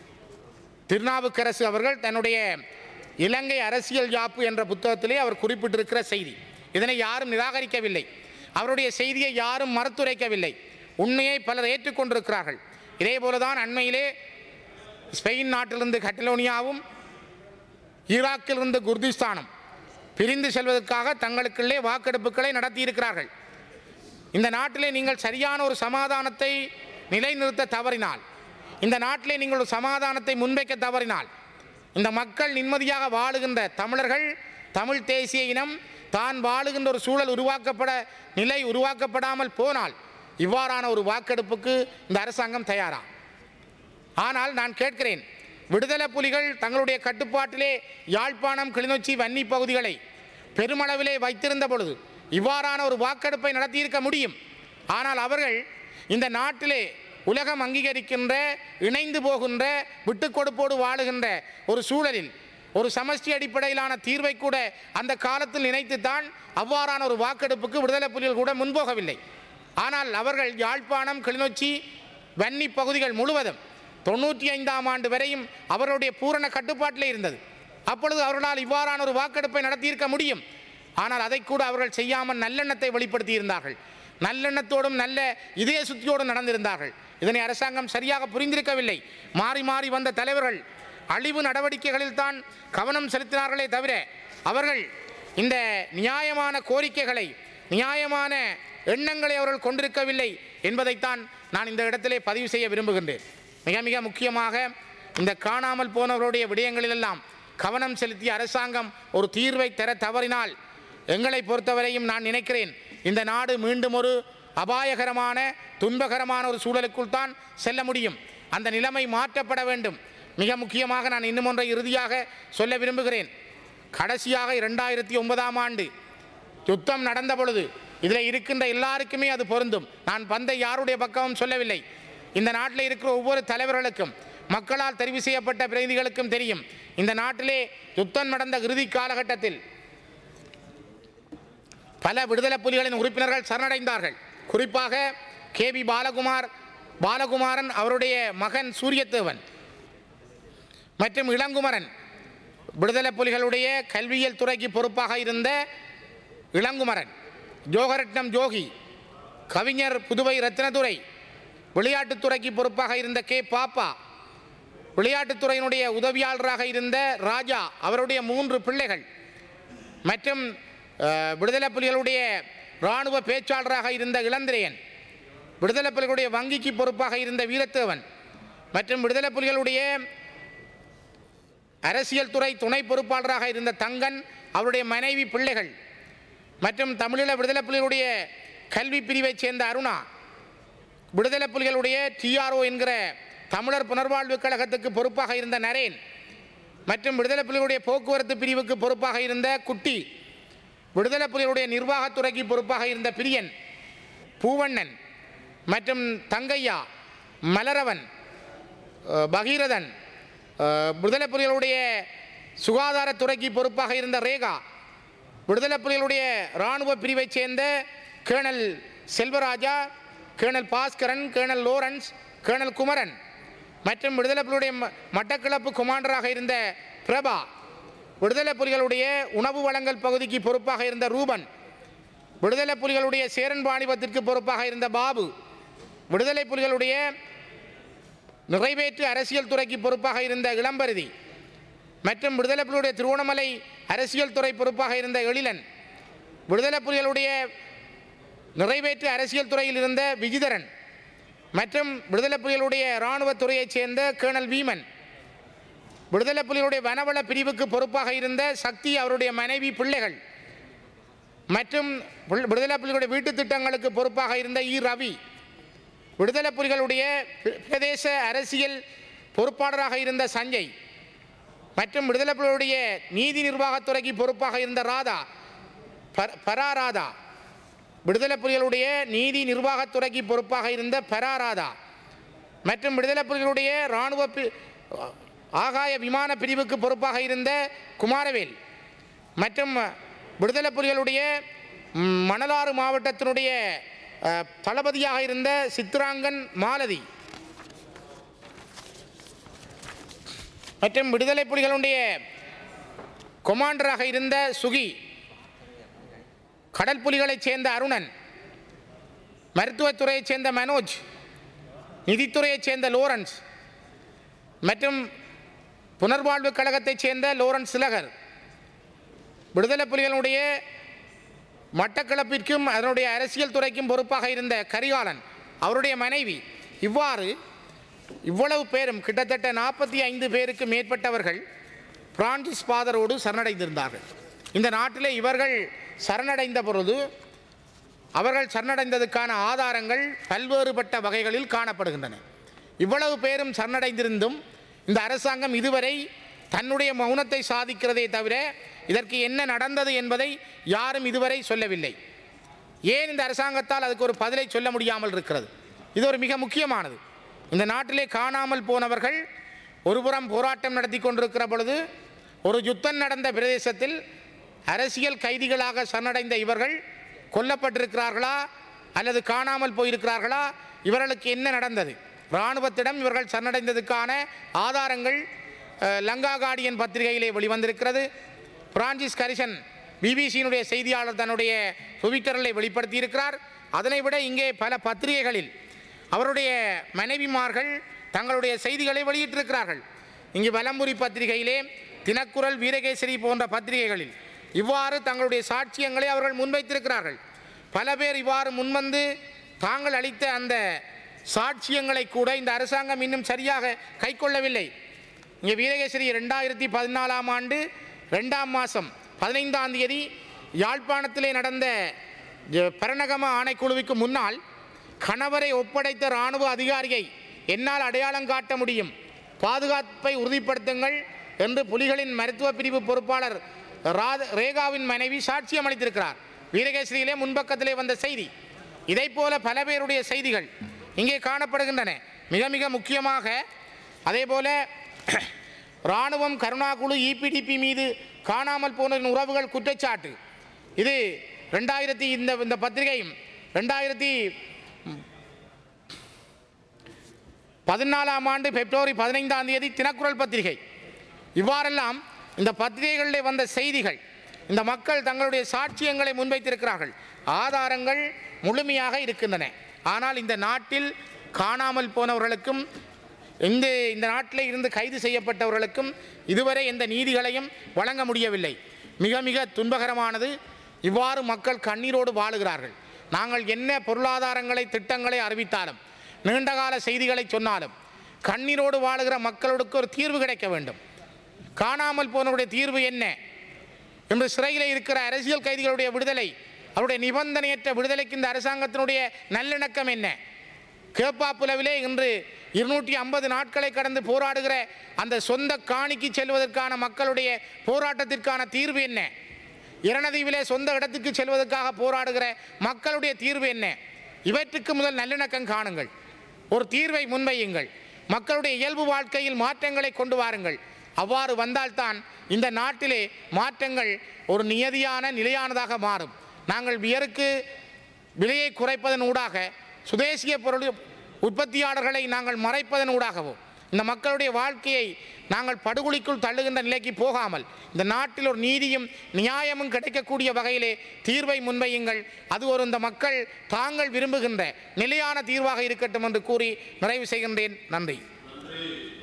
திருநாவுக்கரசு அவர்கள் தன்னுடைய இலங்கை அரசியல் யாப்பு என்ற புத்தகத்திலே அவர் குறிப்பிட்டிருக்கிற செய்தி இதனை யாரும் நிராகரிக்கவில்லை அவருடைய செய்தியை யாரும் மறுத்துரைக்கவில்லை உண்மையை பலர் ஏற்றுக்கொண்டிருக்கிறார்கள் இதே போலதான் அண்மையிலே ஸ்பெயின் நாட்டிலிருந்து கட்டலோனியாவும் ஈராக்கிலிருந்து குர்திஸ்தானும் பிரிந்து செல்வதற்காக தங்களுக்குள்ளே வாக்கெடுப்புகளை நடத்தியிருக்கிறார்கள் இந்த நாட்டிலே நீங்கள் சரியான ஒரு சமாதானத்தை நிலைநிறுத்த தவறினால் இந்த நாட்டிலே நீங்கள் ஒரு சமாதானத்தை முன்வைக்க தவறினால் இந்த மக்கள் நிம்மதியாக வாழுகின்ற தமிழர்கள் தமிழ் தேசிய இனம் தான் வாழுகின்ற ஒரு சூழல் உருவாக்கப்பட நிலை உருவாக்கப்படாமல் போனால் இவ்வாறான ஒரு வாக்கெடுப்புக்கு இந்த அரசாங்கம் தயாரா ஆனால் நான் கேட்கிறேன் விடுதலை புலிகள் தங்களுடைய கட்டுப்பாட்டிலே யாழ்ப்பாணம் கிளிநொச்சி வன்னி பகுதிகளை பெருமளவிலே வைத்திருந்த பொழுது இவ்வாறான ஒரு வாக்கெடுப்பை நடத்தியிருக்க முடியும் ஆனால் அவர்கள் இந்த நாட்டிலே உலகம் அங்கீகரிக்கின்ற இணைந்து போகின்ற விட்டுக் கொடுப்போடு வாழுகின்ற ஒரு சூழலில் ஒரு சமஷ்டி அடிப்படையிலான தீர்வை கூட அந்த காலத்தில் நினைத்துத்தான் அவ்வாறான ஒரு வாக்கெடுப்புக்கு விடுதலை புலிகள் கூட முன்போகவில்லை ஆனால் அவர்கள் யாழ்ப்பாணம் கிளிநொச்சி வன்னி பகுதிகள் முழுவதும் தொண்ணூற்றி ஐந்தாம் ஆண்டு வரையும் அவர்களுடைய பூரண கட்டுப்பாட்டிலே இருந்தது அப்பொழுது அவர்களால் இவ்வாறான ஒரு வாக்கெடுப்பை நடத்தியிருக்க முடியும் ஆனால் அதை கூட அவர்கள் செய்யாமல் நல்லெண்ணத்தை வெளிப்படுத்தி இருந்தார்கள் நல்லெண்ணத்தோடும் நல்ல இதய சுத்தியோடும் நடந்திருந்தார்கள் இதனை அரசாங்கம் சரியாக புரிந்திருக்கவில்லை மாறி மாறி வந்த தலைவர்கள் அழிவு நடவடிக்கைகளில் தான் கவனம் செலுத்தினார்களே தவிர அவர்கள் இந்த நியாயமான கோரிக்கைகளை நியாயமான எண்ணங்களை அவர்கள் கொண்டிருக்கவில்லை என்பதைத்தான் நான் இந்த இடத்திலே பதிவு செய்ய விரும்புகின்றேன் மிக மிக முக்கியமாக இந்த காணாமல் போனவர்களுடைய விடயங்களிலெல்லாம் கவனம் செலுத்திய அரசாங்கம் ஒரு தீர்வை தர தவறினால் எங்களை பொறுத்தவரையும் நான் நினைக்கிறேன் இந்த நாடு மீண்டும் ஒரு அபாயகரமான துன்பகரமான ஒரு சூழலுக்குள் தான் செல்ல முடியும் அந்த நிலைமை மாற்றப்பட வேண்டும் மிக முக்கியமாக நான் இன்னும் ஒன்றை இறுதியாக சொல்ல விரும்புகிறேன் கடைசியாக இரண்டாயிரத்தி ஒன்பதாம் ஆண்டு யுத்தம் நடந்த பொழுது இதில் இருக்கின்ற எல்லாருக்குமே அது பொருந்தும் நான் பந்தை யாருடைய பக்கமும் சொல்லவில்லை இந்த நாட்டில் இருக்கிற ஒவ்வொரு தலைவர்களுக்கும் மக்களால் தெரிவு செய்யப்பட்ட பிரதிநிதிகளுக்கும் தெரியும் இந்த நாட்டிலே யுத்தம் நடந்த இறுதி காலகட்டத்தில் பல விடுதலை புலிகளின் உறுப்பினர்கள் சரணடைந்தார்கள் குறிப்பாக கே பி பாலகுமார் பாலகுமாரன் அவருடைய மகன் சூரியத்தேவன் மற்றும் இளங்குமரன் விடுதலை புலிகளுடைய கல்வியியல் துறைக்கு பொறுப்பாக இருந்த இளங்குமரன் ஜோகரட்னம் ஜோகி கவிஞர் புதுவை ரத்னதுரை விளையாட்டுத்துறைக்கு பொறுப்பாக இருந்த கே பாப்பா விளையாட்டுத்துறையினுடைய உதவியாளராக இருந்த ராஜா அவருடைய மூன்று பிள்ளைகள் மற்றும் அஹ், விடுதலை புலிகளுடைய இராணுவ பேச்சாளராக இருந்த இளந்திரையன் விடுதலை புலிகளுடைய வங்கிக்கு பொறுப்பாக இருந்த வீரத்தேவன் மற்றும் விடுதலை புலிகளுடைய அரசியல் துறை துணை பொறுப்பாளராக இருந்த தங்கன் அவருடைய மனைவி பிள்ளைகள் மற்றும் தமிழீழ விடுதலை புலிகளுடைய கல்வி பிரிவைச் சேர்ந்த அருணா விடுதலை புலிகளுடைய டிஆர்ஓ என்கிற தமிழர் புனர்வாழ்வு கழகத்துக்கு பொறுப்பாக இருந்த நரேன் மற்றும் விடுதலை புலிகளுடைய போக்குவரத்து பிரிவுக்கு பொறுப்பாக இருந்த குட்டி விடுதலை புலிகளுடைய நிர்வாகத்துறைக்கு பொறுப்பாக இருந்த பிரியன் பூவண்ணன் மற்றும் தங்கையா மலரவன் அஹ், பகீரதன் அஹ், விடுதலை புலிகளுடைய சுகாதாரத்துறைக்கு பொறுப்பாக இருந்த ரேகா விடுதலை புலிகளுடைய இராணுவ பிரிவைச் சேர்ந்த colonel Selvaraja colonel Baskaran colonel Lawrence colonel Kumaran மற்றும் விடுதலை புலிகளுடைய ம- மட்டக்களப்பு கமாண்டராக இருந்த பிரபா விடுதலை புலிகளுடைய உணவு வழங்கல் பகுதிக்கு பொறுப்பாக இருந்த ரூபன் விடுதலை புலிகளுடைய சேரன் பாணிபத்திற்கு பொறுப்பாக இருந்த பாபு விடுதலை புலிகளுடைய நிறைவேற்று அரசியல் துறைக்கு பொறுப்பாக இருந்த இளம்பருதி மற்றும் விடுதலை புலிகளுடைய திருவோணமலை அரசியல் துறை பொறுப்பாக இருந்த எழிலன் விடுதலை புலிகளுடைய நிறைவேற்று அரசியல் துறையில் இருந்த விஜிதரன் மற்றும் விடுதலை புலிகளுடைய இராணுவத் துறையைச் சேர்ந்த கேர்னல் வீமன் விடுதலை புலிகளுடைய வனவள பிரிவுக்கு பொறுப்பாக இருந்த சக்தி அவருடைய மனைவி பிள்ளைகள் மற்றும் புல்- விடுதலை புலிகளுடைய வீட்டு திட்டங்களுக்கு பொறுப்பாக இருந்த இ ரவி விடுதலை புலிகளுடைய பிர- பிரதேச அரசியல் பொறுப்பாளராக இருந்த சஞ்சய் மற்றும் விடுதலை புலிகளுடைய நீதி நிர்வாகத்துறைக்கு பொறுப்பாக இருந்த ராதா பர- பரா ராதா விடுதலை புலிகளுடைய நீதி நிர்வாகத்துறைக்கு பொறுப்பாக இருந்த பரா ராதா மற்றும் விடுதலை புலிகளுடைய இராணுவ பி- ஆகாய விமான பிரிவுக்கு பொறுப்பாக இருந்த குமாரவேல் மற்றும் விடுதலை புலிகளுடைய ம், மணலாறு மாவட்டத்தினுடைய அஹ், தளபதியாக இருந்த சித்ராங்கன் மாலதி மற்றும் விடுதலை புலிகளுடைய கொமாண்டராக இருந்த சுகி கடல் புலிகளைச் சேர்ந்த அருணன் மருத்துவத்துறையைச் சேர்ந்த மனோஜ் நிதித்துறையைச் சேர்ந்த லோரன்ஸ் மற்றும் புனர்வாழ்வு கழகத்தைச் சேர்ந்த லோரன்ஸ் சிலகர் விடுதலை புலிகளுடைய மட்டக்களப்பிற்கும் அதனுடைய அரசியல் துறைக்கும் பொறுப்பாக இருந்த கரிகாலன் அவருடைய மனைவி இவ்வாறு இவ்வளவு பேரும் கிட்டத்தட்ட நாற்பத்தி ஐந்து பேருக்கு மேற்பட்டவர்கள் பிரான்சிஸ் ஃபாதரோடு சரணடைந்திருந்தார்கள் இந்த நாட்டிலே இவர்கள் சரணடைந்த பொழுது அவர்கள் சரணடைந்ததுக்கான ஆதாரங்கள் பல்வேறுபட்ட வகைகளில் காணப்படுகின்றன இவ்வளவு பேரும் சரணடைந்திருந்தும் இந்த அரசாங்கம் இதுவரை தன்னுடைய மௌனத்தை சாதிக்கிறதே தவிர இதற்கு என்ன நடந்தது என்பதை யாரும் இதுவரை சொல்லவில்லை ஏன் இந்த அரசாங்கத்தால் அதுக்கு ஒரு பதிலை சொல்ல முடியாமல் இருக்கிறது இது ஒரு மிக முக்கியமானது இந்த நாட்டிலே காணாமல் போனவர்கள் ஒருபுறம் போராட்டம் நடத்தி கொண்டிருக்கிற பொழுது ஒரு யுத்தம் நடந்த பிரதேசத்தில் அரசியல் கைதிகளாக சரணடைந்த இவர்கள் கொல்லப்பட்டிருக்கிறார்களா அல்லது காணாமல் போயிருக்கிறார்களா இவர்களுக்கு என்ன நடந்தது இராணுவத்திடம் இவர்கள் சரணடைந்ததுக்கான ஆதாரங்கள் அஹ், லங்கா கார்டியன் பத்திரிகையிலே வெளிவந்திருக்கிறது பிரான்சிஸ் கரிசன் பிபிசியினுடைய செய்தியாளர் தன்னுடைய ட்விட்டரில் வெளிப்படுத்தியிருக்கிறார் அதனை விட இங்கே பல பத்திரிகைகளில் அவருடைய மனைவிமார்கள் தங்களுடைய செய்திகளை வெளியிட்டிருக்கிறார்கள் இங்கு வலம்புரி பத்திரிகையிலே தினக்குரல் வீரகேசரி போன்ற பத்திரிகைகளில் இவ்வாறு தங்களுடைய சாட்சியங்களை அவர்கள் முன்வைத்திருக்கிறார்கள் பல பேர் இவ்வாறு முன்வந்து தாங்கள் அளித்த அந்த சாட்சியங்களை கூட இந்த அரசாங்கம் இன்னும் சரியாக கைக்கொள்ளவில்லை இங்கே வீரகேசரி ரெண்டாயிரத்தி பதினாலாம் ஆண்டு ரெண்டாம் மாதம் பதினைந்தாம் தேதி யாழ்ப்பாணத்திலே நடந்த ஜ- பரணகம ஆணைக்குழுவுக்கு முன்னால் கணவரை ஒப்படைத்த இராணுவ அதிகாரியை என்னால் அடையாளம் காட்ட முடியும் பாதுகாப்பை உறுதிப்படுத்துங்கள் என்று புலிகளின் மருத்துவ பிரிவு பொறுப்பாளர் ராத ரேகாவின் மனைவி சாட்சியம் அளித்திருக்கிறார் வீரகேசரியிலே முன்பக்கத்திலே வந்த செய்தி இதைப் போல பல பேருடைய செய்திகள் இங்கே காணப்படுகின்றன மிக மிக முக்கியமாக அதேபோல இராணுவம் கருணா குழு இபிடிபி மீது காணாமல் போனதன் உறவுகள் குற்றச்சாட்டு இது ரெண்டாயிரத்தி இந்த இந்த பத்திரிகையும் ரெண்டாயிரத்தி பதினாலாம் ஆண்டு பிப்ரவரி பதினைந்தாம் தேதி தினக்குரல் பத்திரிகை இவ்வாறெல்லாம் இந்த பத்திரிகைகளிலே வந்த செய்திகள் இந்த மக்கள் தங்களுடைய சாட்சியங்களை முன்வைத்திருக்கிறார்கள் ஆதாரங்கள் முழுமையாக இருக்கின்றன ஆனால் இந்த நாட்டில் காணாமல் போனவர்களுக்கும் இந்த இந்த நாட்டில் இருந்து கைது செய்யப்பட்டவர்களுக்கும் இதுவரை எந்த நீதிகளையும் வழங்க முடியவில்லை மிக மிக துன்பகரமானது இவ்வாறு மக்கள் கண்ணீரோடு வாழுகிறார்கள் நாங்கள் என்ன பொருளாதாரங்களை திட்டங்களை அறிவித்தாலும் நீண்டகால செய்திகளை சொன்னாலும் கண்ணீரோடு வாழுகிற மக்களுக்கு ஒரு தீர்வு கிடைக்க வேண்டும் காணாமல் போனவருடைய தீர்வு என்ன இன்று சிறையில் இருக்கிற அரசியல் கைதிகளுடைய விடுதலை அவருடைய நிபந்தனையற்ற விடுதலைக்கு இந்த அரசாங்கத்தினுடைய நல்லிணக்கம் என்ன கேப்பாப்புலவிலே இன்று இருநூற்றி ஐம்பது நாட்களை கடந்து போராடுகிற அந்த சொந்த காணிக்கு செல்வதற்கான மக்களுடைய போராட்டத்திற்கான தீர்வு என்ன இரணதீவிலே சொந்த இடத்துக்கு செல்வதற்காக போராடுகிற மக்களுடைய தீர்வு என்ன இவற்றுக்கு முதல் நல்லிணக்கம் காணுங்கள் ஒரு தீர்வை முன்வையுங்கள் மக்களுடைய இயல்பு வாழ்க்கையில் மாற்றங்களை கொண்டு வாருங்கள் அவ்வாறு வந்தால்தான் இந்த நாட்டிலே மாற்றங்கள் ஒரு நியதியான நிலையானதாக மாறும் நாங்கள் வியருக்கு விலையை குறைப்பதன் ஊடாக சுதேசிய பொருள் உற்பத்தியாளர்களை நாங்கள் மறைப்பதன் ஊடாகவோ இந்த மக்களுடைய வாழ்க்கையை நாங்கள் படுகொலிக்குள் தள்ளுகின்ற நிலைக்கு போகாமல் இந்த நாட்டில் ஒரு நீதியும் நியாயமும் கிடைக்கக்கூடிய வகையிலே தீர்வை முன்வையுங்கள் அது ஒரு இந்த மக்கள் தாங்கள் விரும்புகின்ற நிலையான தீர்வாக இருக்கட்டும் என்று கூறி நிறைவு செய்கின்றேன் நன்றி